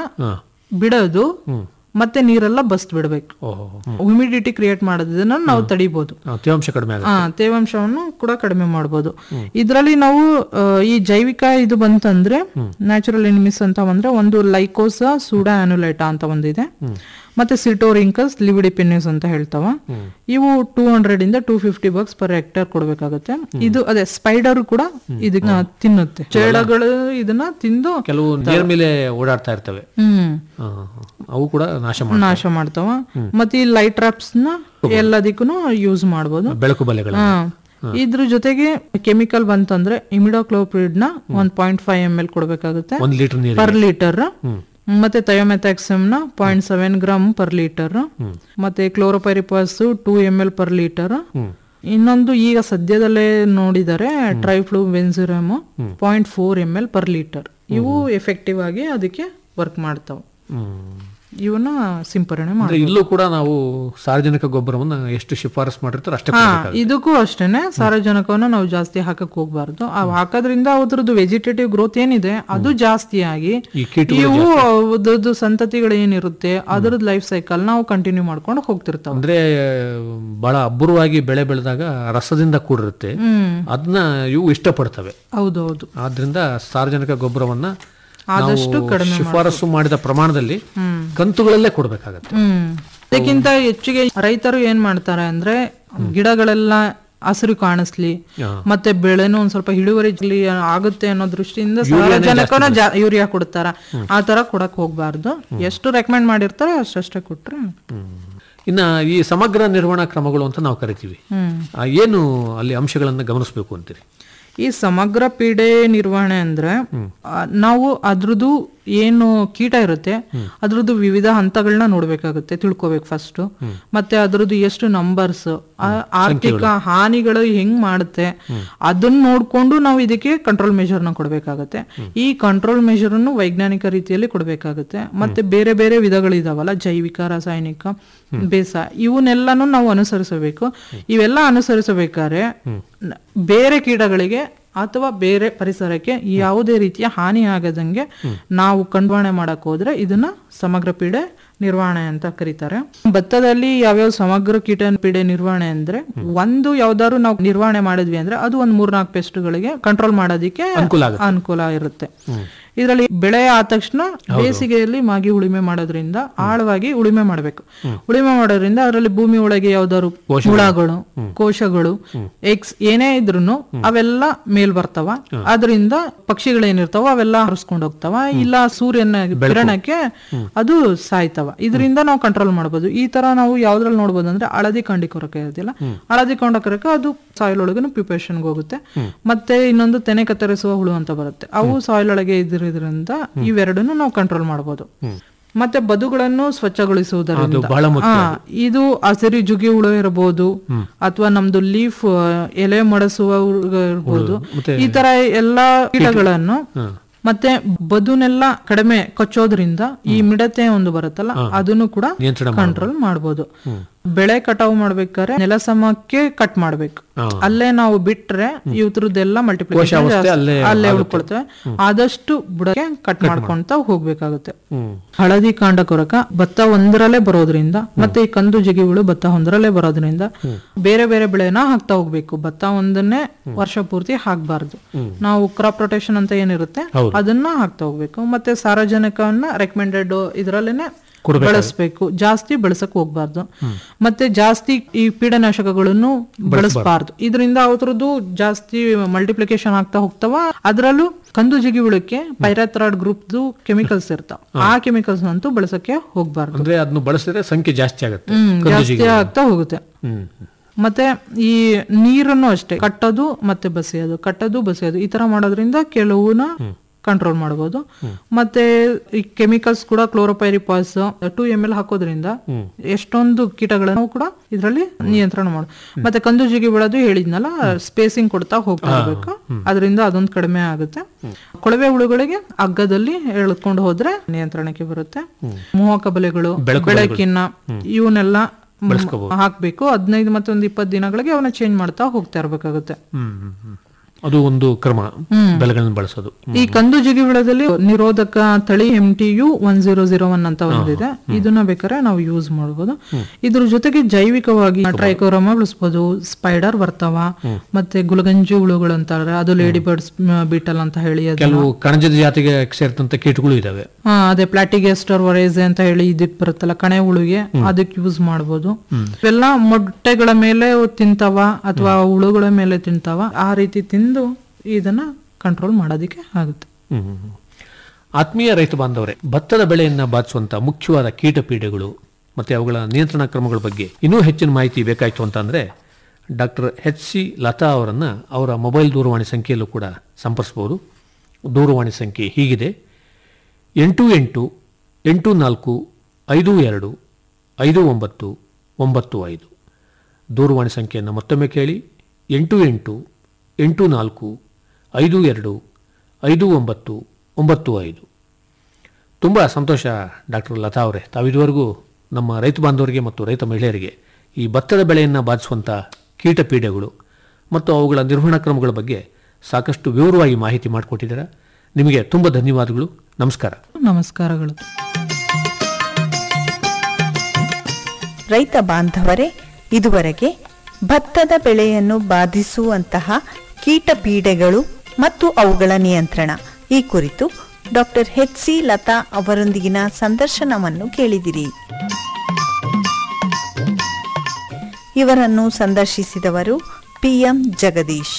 ಬಿಡೋದು ಮತ್ತೆ ನೀರೆಲ್ಲ ಬಸ್ತ್ ಬಿಡ್ಬೇಕು
ಓಹೋ
ಹ್ಯುಮಿಡಿಟಿ ಕ್ರಿಯೇಟ್ ಮಾಡೋದನ್ನ ನಾವು ತಡಿಬಹುದು
ಆ, ತೇವಾಂಶ ಕಡಿಮೆ ಆಗುತ್ತೆ
ಹಾ ತೇವಾಂಶವನ್ನು ಕೂಡ ಕಡಿಮೆ ಮಾಡಬಹುದು ಇದರಲ್ಲಿ ನಾವು ಆ, ಈ ಜೈವಿಕ ಇದು ಬಂತಂದ್ರೆ ನ್ಯಾಚುರಲ್ ಎನಿಮಿಸ್ ಅಂತ ಬಂದ್ರೆ ಒಂದು ಲೈಕೋಸಾ ಸೂಡಾ ಆನುಲೈಟಾ ಅಂತ ಒಂದಿದೆ ಮತ್ತೆ ಸಿಟೋರಿಂಕಸ್ ಲಿವಿಡಿಪಿನ್ಯೂಸ್ ಅಂತ ಹೇಳ್ತಾವ ಇವು ಟೂ ಹಂಡ್ರೆಡ್ ಇಂದ two fifty bugs per hectare ಕೊಡ್ಬೇಕಾಗುತ್ತೆ ಇದು ಅದೇ ಸ್ಪೈಡರ್ ಕೂಡ ಇದನ್ನ ತಿನ್ನುತ್ತೆ ಚೇಳಗಳು ಇದನ್ನ ತಿಂದು
ಕೆಲವು ನೀರ್ ಮೇಲೆ ಓಡಾಡ್ತಾ ಇರ್ತವೆ
ಹ್ಮ್
ಆ, ಅವು ಕೂಡ ನಾಶ ಮಾಡಿ
ನಾಶ ಮಾಡ್ತಾವ ಮತ್ತೆ ಈ ಲೈಟ್ ಟ್ರಾಪ್ಸ್ ನ ಎಲ್ಲದಕ್ಕೂ ಯೂಸ್ ಮಾಡ್ಬೋದು
ಬೆಳಕು ಬಲೆಗಳು
ಹಾ. ಇದ್ರ ಜೊತೆಗೆ ಕೆಮಿಕಲ್ ಬಂತಂದ್ರೆ ಇಮಿಡೋಕ್ಲೋಪ್ರಿಡ್ ನ ಒಂದ್ ಪಾಯಿಂಟ್ ಫೈವ್ ಎಂ ಎಲ್ ಕೊಡ್ಬೇಕಾಗುತ್ತೆ
ಒಂದ್ ಲೀಟರ್ ನೀರು
ಪರ್ ಲೀಟರ್ ಮತ್ತೆ ಥಯೋಮೆಥಾಕ್ಸಮ್ ನ point seven gram per litre ಮತ್ತೆ chlorpyrifos two M L per litre ಇನ್ನೊಂದು ಈಗ ಸದ್ಯದಲ್ಲೇ ನೋಡಿದರೆ triflumezopyrim point four M L per litre ಇವು ಎಫೆಕ್ಟಿವ್ ಆಗಿ ಅದಕ್ಕೆ ವರ್ಕ್ ಮಾಡ್ತಾವ ಇವನ್ನ ಸಿಂಪರಣೆ
ಅಂದ್ರೆ
ಮಾಡಿ
ಇಲ್ಲೂ ಕೂಡ ನಾವು ಸಾರ್ವಜನಿಕ ಗೊಬ್ಬರವನ್ನ ಎಷ್ಟು ಶಿಫಾರಸ್ ಮಾಡಿರ್ತಾರೋ ಅಷ್ಟೇ
ಹಾ
ಕೊಡ್ಬೇಕಾಗುತ್ತೆ.
ಇದಕ್ಕೂ ಅಷ್ಟೇನೆ ಸಾರಜನಕವನ್ನ ನಾವು ಜಾಸ್ತಿ ಹಾಕಕ್ ಹೋಗ್ಬಾರ್ದು ಅವ್ ಹಾಕೋದ್ರಿಂದ ಅದ್ರದ್ದು ವೆಜಿಟೇಟಿವ್ ಗ್ರೋತ್ ಏನಿದೆ ಅದು ಜಾಸ್ತಿ ಆಗಿ
ಈ ಕೀಟಗಳು
ಇವು ಅದ್ರದ್ದು ಸಂತತಿಗಳು ಏನಿರುತ್ತೆ ಅದ್ರದ್ದು ಲೈಫ್ ಸೈಕಲ್ ನಾವು ಕಂಟಿನ್ಯೂ ಮಾಡ್ಕೊಂಡು ಹೋಗ್ತಿರ್ತಾವ
ಅಂದ್ರೆ ಬಹಳ ಅಬ್ಬರವಾಗಿ ಬೆಳೆ ಬೆಳೆದಾಗ ರಸದಿಂದ ಕೂಡಿರುತ್ತೆ
ಹ್ಮ್
ಅದನ್ನ ಇವು ಇಷ್ಟಪಡ್ತವೆ
ಹೌದೌದು
ಆದ್ರಿಂದ ಸಾರ್ವಜನಿಕ ಗೊಬ್ಬರವನ್ನ
ಆದಷ್ಟು
ನಾವು
ಕಡಿಮೆ
ಶಿಫಾರಸು ಮಾಡಿದ ಪ್ರಮಾಣದಲ್ಲಿ
ಹ್ಮ್.
ಕಂತುಗಳಲ್ಲೇ ಕೊಡ್ಬೇಕಾಗತ್ತೆ
ಹ್ಮ್ ಅದಕ್ಕಿಂತ ಹೆಚ್ಚಿಗೆ ರೈತರು ಏನ್ ಮಾಡ್ತಾರೆ ಅಂದ್ರೆ ಗಿಡಗಳೆಲ್ಲ ಹಸಿರು ಕಾಣಿಸ್ಲಿ ಮತ್ತೆ ಬೆಳೆನೂ ಒಂದ್ ಸ್ವಲ್ಪ ಇಳುವರಿ ಜಲ್ದಿ ಆಗುತ್ತೆ ಅನ್ನೋ ದೃಷ್ಟಿಯಿಂದ ಸಾರಜನಕನ ಯೂರಿಯಾ ಕೊಡ್ತಾರ ಆ ತರ ಕೊಡಕ್ ಹೋಗ್ಬಾರ್ದು ಎಷ್ಟು ರೆಕಮೆಂಡ್ ಮಾಡಿರ್ತಾರೆ ಅಷ್ಟಷ್ಟೇ ಕೊಟ್ರೆ
ಇನ್ನ ಈ ಸಮಗ್ರ ನಿರ್ವಹಣಾ ಕ್ರಮಗಳು ಅಂತ ನಾವು ಕರಿತೀವಿ
ಹ್ಮ್
ಆ, ಏನು ಅಲ್ಲಿ ಅಂಶಗಳನ್ನ ಗಮನಿಸಬೇಕು ಅಂತೀರಿ
ಈ ಸಮಗ್ರ ಪೀಡೆ ನಿರ್ವಹಣೆ ಅಂದ್ರೆ ಆ, ನಾವು ಅದ್ರದ್ದು ಏನು ಕೀಟ ಇರುತ್ತೆ ಅದ್ರದ್ದು ವಿವಿಧ ಹಂತಗಳನ್ನ ನೋಡ್ಬೇಕಾಗುತ್ತೆ ತಿಳ್ಕೊಬೇಕು ಫಸ್ಟ್ ಮತ್ತೆ ಅದ್ರದ್ದು ಎಷ್ಟು ನಂಬರ್ಸ್ ಆರ್ಥಿಕ ಹಾನಿಗಳು ಹೆಂಗ್ ಮಾಡುತ್ತೆ ಅದನ್ನ ನೋಡ್ಕೊಂಡು ನಾವು ಇದಕ್ಕೆ ಕಂಟ್ರೋಲ್ ಮೆಷರ್ ನ ಕೊಡ್ಬೇಕಾಗತ್ತೆ ಈ ಕಂಟ್ರೋಲ್ ಮೆಷರ್ ಅನ್ನು ವೈಜ್ಞಾನಿಕ ರೀತಿಯಲ್ಲಿ ಕೊಡ್ಬೇಕಾಗುತ್ತೆ ಮತ್ತೆ ಬೇರೆ ಬೇರೆ ವಿಧಗಳಿದಾವಲ್ಲ ಜೈವಿಕ ರಾಸಾಯನಿಕ ಬೇಸ ಇವನ್ನೆಲ್ಲಾನು ನಾವು ಅನುಸರಿಸಬೇಕು ಇವೆಲ್ಲ ಅನುಸರಿಸಬೇಕಾದ್ರೆ ನ- ಬೇರೆ ಕೀಟಗಳಿಗೆ ಅಥವಾ ಬೇರೆ ಪರಿಸರಕ್ಕೆ ಯಾವುದೇ ರೀತಿಯ ಹಾನಿ ಆಗದಂಗೆ ನಾವು ಕಂಡ್ವಾಣೆ ಮಾಡಕ್ ಹೋದ್ರೆ ಇದನ್ನ ಸಮಗ್ರ ಪೀಡೆ ನಿರ್ವಹಣೆ ಅಂತ ಕರೀತಾರೆ ಭತ್ತದಲ್ಲಿ ಯಾವ್ಯಾವ ಸಮಗ್ರ ಕೀಟ ಪೀಡೆ ನಿರ್ವಹಣೆ ಅಂದ್ರೆ ಒಂದು ಯಾವ್ದಾದ್ರು ನಾವು ನಿರ್ವಹಣೆ ಮಾಡಿದ್ವಿ ಅಂದ್ರೆ ಅದು ಒಂದ್ ಮೂರ್ನಾಲ್ಕು ಪೆಸ್ಟ್ಗಳಿಗೆ ಕಂಟ್ರೋಲ್ ಮಾಡೋದಿಕ್ಕೆ
ಅನುಕೂಲ ಆಗುತ್ತೆ.
ಅನುಕೂಲ ಇರುತ್ತೆ ಇದರಲ್ಲಿ ಬೆಳೆ ಆದ ತಕ್ಷಣ ಬೇಸಿಗೆಯಲ್ಲಿ ಮಾಗಿ ಉಳುಮೆ ಮಾಡೋದ್ರಿಂದ ಆಳವಾಗಿ ಉಳುಮೆ ಮಾಡಬೇಕು ಉಳುಮೆ ಮಾಡೋದ್ರಿಂದ ಅದರಲ್ಲಿ ಭೂಮಿ ಒಳಗೆ ಯಾವ್ದಾದ್ರು ಹುಳಗಳು ಕೋಶಗಳು ಎಕ್ಸ್ ಏನೇ ಇದ್ರು ಅವೆಲ್ಲ ಮೇಲ್ ಬರ್ತಾವ ಅದರಿಂದ ಪಕ್ಷಿಗಳೇನಿರ್ತಾವ ಅವೆಲ್ಲ ಹರಿಸ್ಕೊಂಡು ಹೋಗ್ತಾವ ಇಲ್ಲ ಸೂರ್ಯನ ಕಿರಣಕ್ಕೆ ಅದು ಸಾಯ್ತಾವ ಇದರಿಂದ ನಾವು ಕಂಟ್ರೋಲ್ ಮಾಡ್ಬೋದು ಈ ತರ ನಾವು ಯಾವ್ದ್ರಲ್ಲಿ ನೋಡ್ಬೋದು ಅಂದ್ರೆ ಹಳದಿ ಕಾಂಡಿ ಕೊರಕ ಇರೋದಿಲ್ಲ ಹಳದಿ ಕಾಂಡ ಕೊರಕ ಅದು ಸಾಯಿಲ್ ಒಳಗೂ ಪ್ರಿಪರೇಷನ್ಗೆ ಹೋಗುತ್ತೆ ಮತ್ತೆ ಇನ್ನೊಂದು ತೆನೆ ಕತ್ತರಿಸುವ ಹುಳು ಅಂತ ಬರುತ್ತೆ ಅವು ಸಾಯಿಲ್ ಒಳಗೆ ಇದ್ದಿರೋದ್ರಿಂದ ಇವೆರಡನ್ನು ನಾವು ಕಂಟ್ರೋಲ್ ಮಾಡ್ಬೋದು ಮತ್ತೆ ಬದುಗಳನ್ನು ಸ್ವಚ್ಛಗೊಳಿಸುವುದರಿಂದ
ಅದು ಬಹಳ ಮುಖ್ಯ
ಆ, ಇದು ಹಸಿರು ಜುಗಿ ಹುಳು ಇರಬಹುದು ಅಥವಾ ನಮ್ದು ಲೀಫ್ ಎಲೆ ಮಡಸುವ ಹುಳು ಇರ್ಬೋದು
ಮತ್ತೆ
ಈ ತರ ಎಲ್ಲಾ ಕೀಟಗಳನ್ನು ಮತ್ತೆ ಬದುನೆಲ್ಲ ಕಡಿಮೆ ಕಚ್ಚೋದ್ರಿಂದ ಈ ಮಿಡತೆ ಒಂದು ಬರುತ್ತಲ್ಲ ಅದನ್ನು ಕೂಡ
ನಿಯಂತ್ರಣ
ಕಂಟ್ರೋಲ್ ಮಾಡ್ಬೋದು ಬೆಳೆ ಕಟಾವು ಮಾಡ್ಬೇಕಾದ್ರೆ ನೆಲ ಸಮಕ್ಕೆ ಕಟ್ ಮಾಡ್ಬೇಕು ಅಲ್ಲೇ ನಾವು ಬಿಟ್ರೆ ಇವ್ರದ್ದೆಲ್ಲ ಮಲ್ಟಿಪ್ಲಿಕೇಶನ್
ಕೋಶಾವಸ್ಥೆ ಅಲ್ಲೇ
ಅಲ್ಲೇ
ಆಗುತ್ತೆ.
ಉಳ್ಕೊಳ್ತವೆ ಆದಷ್ಟು ಬುಡಕ್ಕೆ ಕಟ್ ಮಾಡ್ಕೊಂತ ಹೋಗ್ಬೇಕಾಗುತ್ತೆ ಹಳದಿ ಕಾಂಡ ಕೊರಕ ಭತ್ತ ಒಂದರಲ್ಲೇ ಬರೋದ್ರಿಂದ ಮತ್ತೆ ಈ ಕಂದು ಜಿಗಿಗಳು ಭತ್ತ ಒಂದರಲ್ಲೇ ಬರೋದ್ರಿಂದ ಬೇರೆ ಬೇರೆ ಬೆಳೆನ ಹಾಕ್ತಾ ಹೋಗ್ಬೇಕು ಭತ್ತ ಒಂದನ್ನೇ ವರ್ಷ ಪೂರ್ತಿ ಹಾಕ್ಬಾರ್ದು ನಾವು ಕ್ರಾಪ್ ರೊಟೇಷನ್ ಅಂತ ಏನಿರುತ್ತೆ ಅದನ್ನ ಹಾಕ್ತಾ ಹೋಗ್ಬೇಕು ಮತ್ತೆ ಸಾರಜನಕವನ್ನ ರೆಕಮೆಂಡೆಡ್ ಇದ್ರಲ್ಲೇನೆ ಬಳಸ್ಬೇಕು ಜಾಸ್ತಿ ಬೆಳೆಸಕ್ ಹೋಗ್ಬಾರ್ದು ಮತ್ತೆ ಜಾಸ್ತಿ ಈ ಪೀಡನಾಶಕಗಳನ್ನು ಬಳಸಬಾರ್ದು ಇದರಿಂದ ಅವ್ರದ್ದು ಜಾಸ್ತಿ ಮಲ್ಟಿಪ್ಲಿಕೇಶನ್ ಆಗ್ತಾ ಹೋಗ್ತಾವ ಅದ್ರಲ್ಲೂ ಕಂದು ಜಿಗಿ ಹುಳಕ್ಕೆ ಪೈರಾಥ್ರಾಯ್ಡ್ ಗ್ರೂಪ್ ಕೆಮಿಕಲ್ಸ್ ಇರ್ತಾವ ಆ ಕೆಮಿಕಲ್ಸ್ ಅಂತೂ ಬಳಸಕ್ಕೆ ಹೋಗ್ಬಾರ್ದು
ಅಂದ್ರೆ ಅದನ್ನು ಬಳಸಿದ್ರೆ ಸಂಖ್ಯೆ ಜಾಸ್ತಿ ಆಗುತ್ತೆ
ಹ್ಮ್
ಕಂದು
ಜಾಸ್ತಿ
ಜಿಗಿ.
ಆಗ್ತಾ ಹೋಗುತ್ತೆ
ಹ್ಮ್
ಮತ್ತೆ ಈ ನೀರನ್ನು ಅಷ್ಟೇ ಕಟ್ಟೋದು ಮತ್ತೆ ಬಸಿಯೋದು ಕಟ್ಟೋದು ಬಸಿಯೋದು ಈ ತರ ಮಾಡೋದ್ರಿಂದ ಕೆಲವುನ ಕಂಟ್ರೋಲ್ ಮಾಡಬಹುದು ಮತ್ತೆ ಈ ಕೆಮಿಕಲ್ಸ್ ಕೂಡ ಕ್ಲೋರೋಪೈರಿಪಾಸ್ ಟೂ ಎಮ್ ಎಲ್ ಹಾಕೋದ್ರಿಂದ ಎಷ್ಟೊಂದು ಕೀಟಗಳನ್ನು ಕೂಡ ಇದರಲ್ಲಿ ನಿಯಂತ್ರಣ ಮಾಡ ಮತ್ತೆ ಕಂದು ಜಿಗಿ ಬೆಳೆದು ಹೇಳಿದ್ನಲ್ಲ ಸ್ಪೇಸಿಂಗ್ ಕೊಡ್ತಾ ಹೋಗ್ತಾ ಇರ್ಬೇಕು ಅದರಿಂದ ಅದೊಂದು ಕಡಿಮೆ ಆಗುತ್ತೆ ಕೊಳವೆ ಹುಳುಗಳಿಗೆ ಹಗ್ಗದಲ್ಲಿ ಎಳ್ಕೊಂಡು ಹೋದ್ರೆ ನಿಯಂತ್ರಣಕ್ಕೆ ಬರುತ್ತೆ ಮೋಹಕ ಬಲೆಗಳು ಬೆಳಕಿನ ಇವನ್ನೆಲ್ಲ ಮ್, ಹಾಕ್ಬೇಕು ಹದಿನೈದು ಮತ್ತೆ ಒಂದು ಇಪ್ಪತ್ತು ದಿನಗಳಿಗೆ ಅವನ್ನ ಚೇಂಜ್ ಮಾಡ್ತಾ ಹೋಗ್ತಾ ಇರ್ಬೇಕಾಗುತ್ತೆ
ಹ್ಮ್ ಹ್ಮ್, ಹ್ಮ್. ಅದು ಒಂದು ಕ್ರಮ ಬೆಳೆಗಳನ್ನು ಬಳಸೋದು
ಈ ಕಂದು ಜಿಗಿಬಿಳದಲ್ಲಿ ನಿರೋಧಕ ತಳಿ M T U one zero zero one ಅಂತ ಒಂದಿದೆ ಇದನ್ನ ಬೇಕಾದ್ರೆ ನಾವು ಯೂಸ್ ಮಾಡಬಹುದು ಇದ್ರ ಜೊತೆಗೆ ಜೈವಿಕವಾಗಿ ಟ್ರೈಕೋರಮ ಬಳಸ್ಬೋದು ಸ್ಪೈಡರ್ ಬರ್ತಾವ ಮತ್ತೆ ಗುಲಗಂಜಿ ಹುಳುಗಳು ಅಂತಾರೆ ಅದು ಲೇಡಿ ಬರ್ಡ್ಸ್ ಬೀಟಲ್ ಅಂತ ಹೇಳಿ ಅದು
ಕೆಲವು ಕಣಜದ ಜಾತಿಗೆ ಸೇರಿದಂತ ಕೀಟಗಳು ಇದಾವೆ
ಹಾ ಅದೇ ಪ್ಲಾಟಿಗೆಸ್ಟರ್ ವರೈಸೆ ಅಂತ ಹೇಳಿ ಇದಕ್ ಬರುತ್ತಲ್ಲ ಕಣೆ ಹುಳುಗೆ ಅದಕ್ಕೆ ಯೂಸ್ ಮಾಡ್ಬೋದು ಇವೆಲ್ಲ ಮೊಟ್ಟೆಗಳ ಮೇಲೆ ತಿಂತಾವ ಅಥವಾ ಹುಳುಗಳ ಮೇಲೆ ತಿಂತಾವ ಆ ರೀತಿ ತಿಂದು ಇದನ್ನ ಕಂಟ್ರೋಲ್ ಮಾಡೋದಿಕ್ಕೆ ಆಗುತ್ತೆ
ಹ್ಮ್, ಹ್ಮ್, ಹ್ಮ್. ಆತ್ಮೀಯ ರೈತ ಬಾಂಧವರೇ ಭತ್ತದ ಬೆಳೆಯನ್ನ ಬಾಧಿಸುವಂತ ಮುಖ್ಯವಾದ ಕೀಟ ಪೀಡೆಗಳು ಮತ್ತೆ ಅವುಗಳ ನಿಯಂತ್ರಣ ಕ್ರಮಗಳ ಬಗ್ಗೆ ಇನ್ನೂ ಹೆಚ್ಚಿನ ಮಾಹಿತಿ ಬೇಕಾಯ್ತು ಅಂತಂದ್ರೆ ಡಾಕ್ಟರ್ ಎಚ್ ಸಿ ಲತಾ ಅವರನ್ನ ಅವರ ಮೊಬೈಲ್ ದೂರವಾಣಿ ಸಂಖ್ಯೆಯಲ್ಲೂ ಕೂಡ ಸಂಪರ್ಸಬಹುದು ದೂರವಾಣಿ ಸಂಖ್ಯೆ ಹೀಗಿದೆ ಎಂಟು ಎಂಟು ಎಂಟು ನಾಲ್ಕು ಐದು ಎರಡು ಐದು ಒಂಬತ್ತು ಒಂಬತ್ತು ಐದು ದೂರವಾಣಿ ಸಂಖ್ಯೆಯನ್ನು ಮತ್ತೊಮ್ಮೆ ಕೇಳಿ ಎಂಟು ಎಂಟು ಎಂಟು ನಾಲ್ಕು ಐದು ಎರಡು ಐದು ಒಂಬತ್ತು ಒಂಬತ್ತು ಐದು ತುಂಬ ಸಂತೋಷ ಡಾಕ್ಟರ್ ಲತಾ ಅವರೇ ತಾವಿದುವರೆಗೂ ನಮ್ಮ ರೈತ ಬಾಂಧವರಿಗೆ ಮತ್ತು ರೈತ ಮಹಿಳೆಯರಿಗೆ ಈ ಭತ್ತದ ಬೆಳೆಯನ್ನು ಬಾಧಿಸುವಂಥ ಕೀಟ ಪೀಡೆಗಳು ಮತ್ತು ಅವುಗಳ ನಿರ್ವಹಣಾ ಕ್ರಮಗಳ ಬಗ್ಗೆ ಸಾಕಷ್ಟು ವಿವರವಾಗಿ ಮಾಹಿತಿ ಮಾಡಿಕೊಟ್ಟಿದ್ದೀರಾ ನಿಮಗೆ ತುಂಬ ಧನ್ಯವಾದಗಳು ನಮಸ್ಕಾರ
ನಮಸ್ಕಾರಗಳು
ರೈತ ಬಾಂಧವರೇ ಇದುವರೆಗೆ ಭತ್ತದ ಬೆಳೆಯನ್ನು ಬಾಧಿಸುವಂತಹ ಕೀಟ ಪೀಡೆಗಳು ಮತ್ತು ಅವುಗಳ ನಿಯಂತ್ರಣ ಈ ಕುರಿತು ಡಾಕ್ಟರ್ ಎಚ್ ಸಿ ಲತಾ ಅವರೊಂದಿಗಿನ ಸಂದರ್ಶನವನ್ನು ಕೇಳಿದಿರಿ ಇವರನ್ನು ಸಂದರ್ಶಿಸಿದವರು ಪಿಎಂ ಜಗದೀಶ್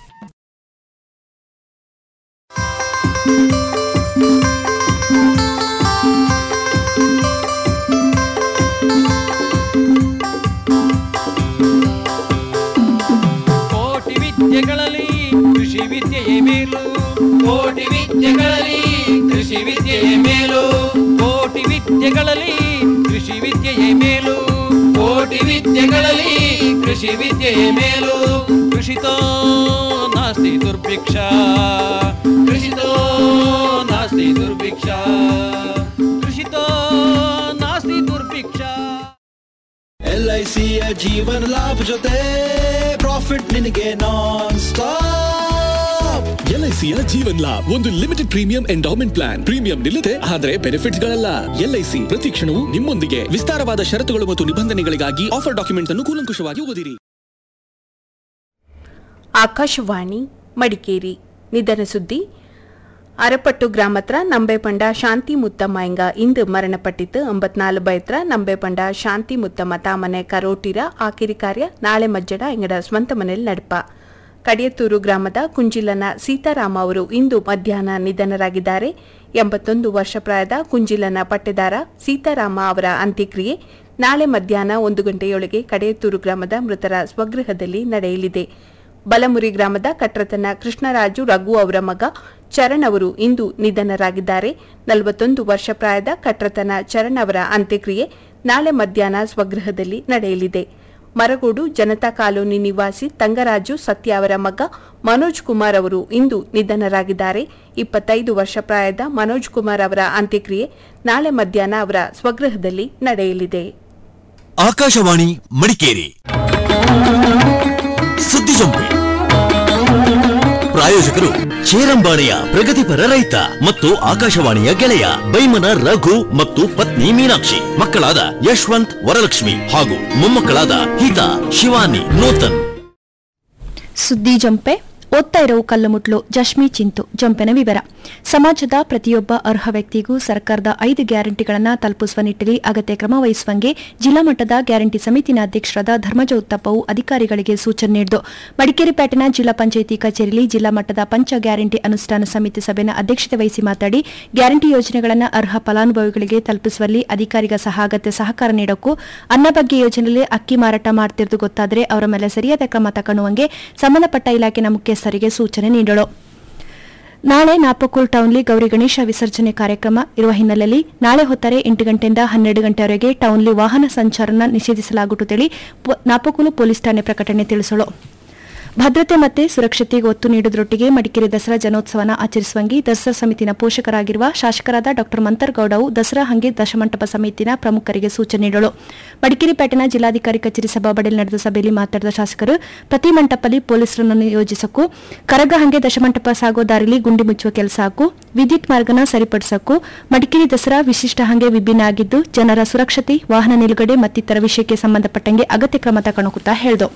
ಕೋಟಿ ವಿದ್ಯೆಗಳಲ್ಲಿ ಕೃಷಿ ವಿದ್ಯೆಯೇ ಮೇಲು ಕೋಟಿ ವಿದ್ಯೆಗಳಲ್ಲಿ ಕೃಷಿ ಕೃಷಿ ವಿದ್ಯೆಯೇ ಮೇಲು ಕೋಟಿ ವಿದ್ಯೆಗಳಲ್ಲಿ ಕೃಷಿ ವಿದ್ಯೆಯೇ ಮೇಲು ಕೋಟಿ ವಿದ್ಯೆಗಳಲ್ಲಿ ಕೃಷಿ ವಿದ್ಯೆಯೇ ಮೇಲು ಕೃಷಿತೋ ನಾಸ್ತಿ ದುರ್ಭಿಕ್ಷ ಕೃಷಿತೋ ನಾಸ್ತಿ ದುರ್ಭಿಕ್ಷ ಕೃಷಿತೋ ನಾಸ್ತಿ ದುರ್ಭಿಕ್ಷ
ಎಲ್ ಐ ಸಿಯ ಜೀವನ ಲಾಭ ಜೊತೆ ಪ್ರಾಫಿಟ್ ನಿನಗೆ ನಾನ್ ಸ್ಟಾಪ್
ಎಲ್ಐಸಿಯ ಜೀವನ್ ಲಾಭ್ ಒಂದು limited premium endowment plan premium ನಿಲ್ಲದೆ ಆದರೆ ಬೆನಿಫಿಟ್ಸ್ ಗಳಲ್ಲ ಎಲ್ಐಸಿ ಪ್ರತಿ ಕ್ಷಣವೂ ನಿಮ್ಮೊಂದಿಗೆ ವಿಸ್ತಾರವಾದ ಷರತ್ತುಗಳು ಮತ್ತು ನಿಬಂಧನೆಗಳಿಗಾಗಿ ಆಫರ್ ಡಾಕ್ಯುಮೆಂಟ್ ಅನ್ನು ಕೂಲಂಕುಷವಾಗಿ ಓದಿರಿ
ಆಕಾಶವಾಣಿ ಮಡಿಕೇರಿ ನಿಧನ ಸುದ್ದಿ ಅರಪಟ್ಟು ಗ್ರಾಮತ್ರ ನಂಬೆಪಂಡ ಶಾಂತಿ ಮುತ್ತಮ್ಮಯ್ಯಂಗ ಇಂದು ಮರಣಪಟ್ಟಿತ್ತು ಅಂಬತ್ನಾಲು ಬೈತ್ರ ನಂಬೆಪಂಡ ಶಾಂತಿ ಮುತ್ತಮ್ಮ ತಾಮನೆ ಕರೋಟಿರ ಆಕಿರಿ ಕಾರ್ಯ ನಾಳೆ ಮಜ್ಜಡ ಎಂಗಡ ಸ್ವಂತ ಮನೆಯಲ್ಲಿ ನಡಪ ಕಡಿಯತ್ತೂರು ಗ್ರಾಮದ ಕುಂಜಿಲನ ಸೀತಾರಾಮ ಅವರು ಇಂದು ಮಧ್ಯಾಹ್ನ ನಿಧನರಾಗಿದ್ದಾರೆ ಎಂಬತ್ತೊಂದು ವರ್ಷ ಪ್ರಾಯದ ಕುಂಜಿಲನ ಪಟ್ಟೆದಾರ ಸೀತಾರಾಮ ಅವರ ಅಂತ್ಯಕ್ರಿಯೆ ನಾಳೆ ಮಧ್ಯಾಹ್ನ ಒಂದು ಗಂಟೆಯೊಳಗೆ ಕಡೆಯತ್ತೂರು ಗ್ರಾಮದ ಮೃತರ ಸ್ವಗೃಹದಲ್ಲಿ ನಡೆಯಲಿದೆ ಬಲಮುರಿ ಗ್ರಾಮದ ಕಟ್ರತನ ಕೃಷ್ಣರಾಜು ರಘು ಅವರ ಮಗ ಚರಣ್ ಅವರು ಇಂದು ನಿಧನರಾಗಿದ್ದಾರೆ ನಲವತ್ತೊಂದು ವರ್ಷ ಪ್ರಾಯದ ಕಟ್ರತನ ಚರಣ್ ಅವರ ಅಂತ್ಯಕ್ರಿಯೆ ನಾಳೆ ಮಧ್ಯಾಹ್ನ ಸ್ವಗೃಹದಲ್ಲಿ ನಡೆಯಲಿದೆ ಮರಗೋಡು ಜನತಾ ಕಾಲೋನಿ ನಿವಾಸಿ ತಂಗರಾಜು ಸತ್ಯ ಅವರ ಮಗ ಮನೋಜ್ ಕುಮಾರ್ ಅವರು ಇಂದು ನಿಧನರಾಗಿದ್ದಾರೆ ಇಪ್ಪತ್ತೈದು ವರ್ಷ ಪ್ರಾಯದ ಮನೋಜ್ ಕುಮಾರ್ ಅವರ ಅಂತ್ಯಕ್ರಿಯೆ ನಾಳೆ ಮಧ್ಯಾಹ್ನ ಅವರ ಸ್ವಗೃಹದಲ್ಲಿ ನಡೆಯಲಿದೆ
ಆಕಾಶವಾಣಿ ಮಡಿಕೇರಿ ಸುದ್ದಿ ಜಂಪೆ ಪ್ರಾಯೋಜಕರು ಚೇರಂಬಾಣಿಯ ಪ್ರಗತಿಪರ ರೈತ ಮತ್ತು ಆಕಾಶವಾಣಿಯ ಗೆಳೆಯ ಬೈಮನ ರಘು ಮತ್ತು ಪತ್ನಿ ಮೀನಾಕ್ಷಿ ಮಕ್ಕಳಾದ ಯಶವಂತ್ ವರಲಕ್ಷ್ಮಿ ಹಾಗೂ ಮೊಮ್ಮಕ್ಕಳಾದ ಹಿತಾ ಶಿವಾನಿ ನೂತನ್
ಸುದ್ದಿ ಜಂಪೆ ಓದ್ತಾ ಇರೋ ಕಲ್ಲುಮುಟ್ಲು ಜಶ್ಮಿ ಚಿಂತು ಜಂಪೆನ ವಿವರ ಸಮಾಜದ ಪ್ರತಿಯೊಬ್ಬ ಅರ್ಹ ವ್ಯಕ್ತಿಗೂ ಸರ್ಕಾರದ ಐದು ಗ್ಯಾರಂಟಿಗಳನ್ನು ತಲುಪಿಸುವ ನಿಟ್ಟಿನಲ್ಲಿ ಅಗತ್ಯ ಕ್ರಮ ವಹಿಸುವಂಗೆ ಜಿಲ್ಲಾ ಮಟ್ಟದ ಗ್ಯಾರಂಟಿ ಸಮಿತಿನ ಅಧ್ಯಕ್ಷರಾದ ಧರ್ಮಜ ಉತ್ತಪ್ಪವು ಅಧಿಕಾರಿಗಳಿಗೆ ಸೂಚನೆ ನೀಡಿತು ಮಡಿಕೇರಿ ಪೇಟೆನ ಜಿಲ್ಲಾ ಪಂಚಾಯಿತಿ ಕಚೇರಿಯಲ್ಲಿ ಜಿಲ್ಲಾ ಮಟ್ಟದ ಪಂಚ ಗ್ಯಾರಂಟಿ ಅನುಷ್ಠಾನ ಸಮಿತಿ ಸಭೆನ ಅಧ್ಯಕ್ಷತೆ ವಹಿಸಿ ಮಾತಾಡಿ ಗ್ಯಾರಂಟಿ ಯೋಜನೆಗಳನ್ನು ಅರ್ಹ ಫಲಾನುಭವಿಗಳಿಗೆ ತಲುಪಿಸುವಲ್ಲಿ ಅಧಿಕಾರಿಗ ಸಹ ಅಗತ್ಯ ಸಹಕಾರ ನೀಡೋಕ್ಕೂ ಅನ್ನಭಾಗ್ಯ ಯೋಜನೆಯಲ್ಲಿ ಅಕ್ಕಿ ಮಾರಾಟ ಮಾಡ್ತಿರೋದು ಗೊತ್ತಾದರೆ ಅವರ ಮೇಲೆ ಸರಿಯಾದ ಕ್ರಮ ತಗೊಳ್ಳುವಂಗೆ ಸಂಬಂಧಪಟ್ಟ ಇಲಾಖೆನ ಮುಖ್ಯಸ್ಥರಿಗೆ ಸೂಚನೆ ನೀಡಳು ನಾಳೆ ನಾಪಕೂಲ್ ಟೌನ್ಲಿ ಗೌರಿ ಗಣೇಶ ವಿಸರ್ಜನೆ ಕಾರ್ಯಕ್ರಮ ಇರುವ ಹಿನ್ನೆಲೆಯಲ್ಲಿ ನಾಳೆ ಹೊತ್ತಾರೆ ಎಂಟು ಗಂಟೆಯಿಂದ ಹನ್ನೆರಡು ಗಂಟೆವರೆಗೆ ಟೌನ್ಲಿ ವಾಹನ ಸಂಚಾರನ ನಿಷೇಧಿಸಲಾಗುತ್ತದೆ ನಾಪಕೂಲು ಪೊಲೀಸ್ ಠಾಣೆ ಪ್ರಕಟಣೆ ತಿಳಿಸಲು ಭದ್ರತೆ ಮತ್ತೆ ಸುರಕ್ಷತೆಗೆ ಒತ್ತು ನೀಡುವುದರೊಟ್ಟಿಗೆ ಮಡಿಕೇರಿ ದಸರಾ ಜನೋತ್ಸವನ ಆಚರಿಸುವಂಗೆ ದಸರಾ ಸಮಿತಿನ ಪೋಷಕರಾಗಿರುವ ಶಾಸಕರಾದ ಡಾ ಮಂತರ್ಗೌಡವು ದಸರಾ ಹಂಗೆ ದಶಮಂಟಪ ಸಮಿತಿನ ಪ್ರಮುಖರಿಗೆ ಸೂಚನೆ ನೀಡಲು ಮಡಿಕೇರಿ ಪೇಟೆನ ಜಿಲ್ಲಾಧಿಕಾರಿ ಕಚೇರಿ ಸಭಾಬಡಿಯಲ್ಲಿ ನಡೆದ ಸಭೆಯಲ್ಲಿ ಮಾತನಾಡಿದ ಶಾಸಕರು ಪ್ರತಿ ಮಂಟಪಲ್ಲಿ ಪೊಲೀಸರನ್ನು ನಿಯೋಜಿಸಕ್ಕೂ ಕರಗ ಹಂಗೆ ದಶಮಂಟಪ ಸಾಗೋ ದಾರಿಲಿ ಗುಂಡಿ ಮುಚ್ಚುವ ಕೆಲಸ ಹಾಕು ವಿದ್ಯುತ್ ಮಾರ್ಗನ ಸರಿಪಡಿಸಕ್ಕೂ ಮಡಿಕೇರಿ ದಸರಾ ವಿಶಿಷ್ಟ ಹಂಗೆ ವಿಭಿನ್ನ ಆಗಿದ್ದು ಜನರ ಸುರಕ್ಷತೆ ವಾಹನ ನಿಲುಗಡೆ ಮತ್ತಿತರ ವಿಷಯಕ್ಕೆ ಸಂಬಂಧಪಟ್ಟಂಗೆ ಅಗತ್ಯ ಕ್ರಮ ತಗೊಳ್ಳುತ್ತಾ ಹೇಳಿದರು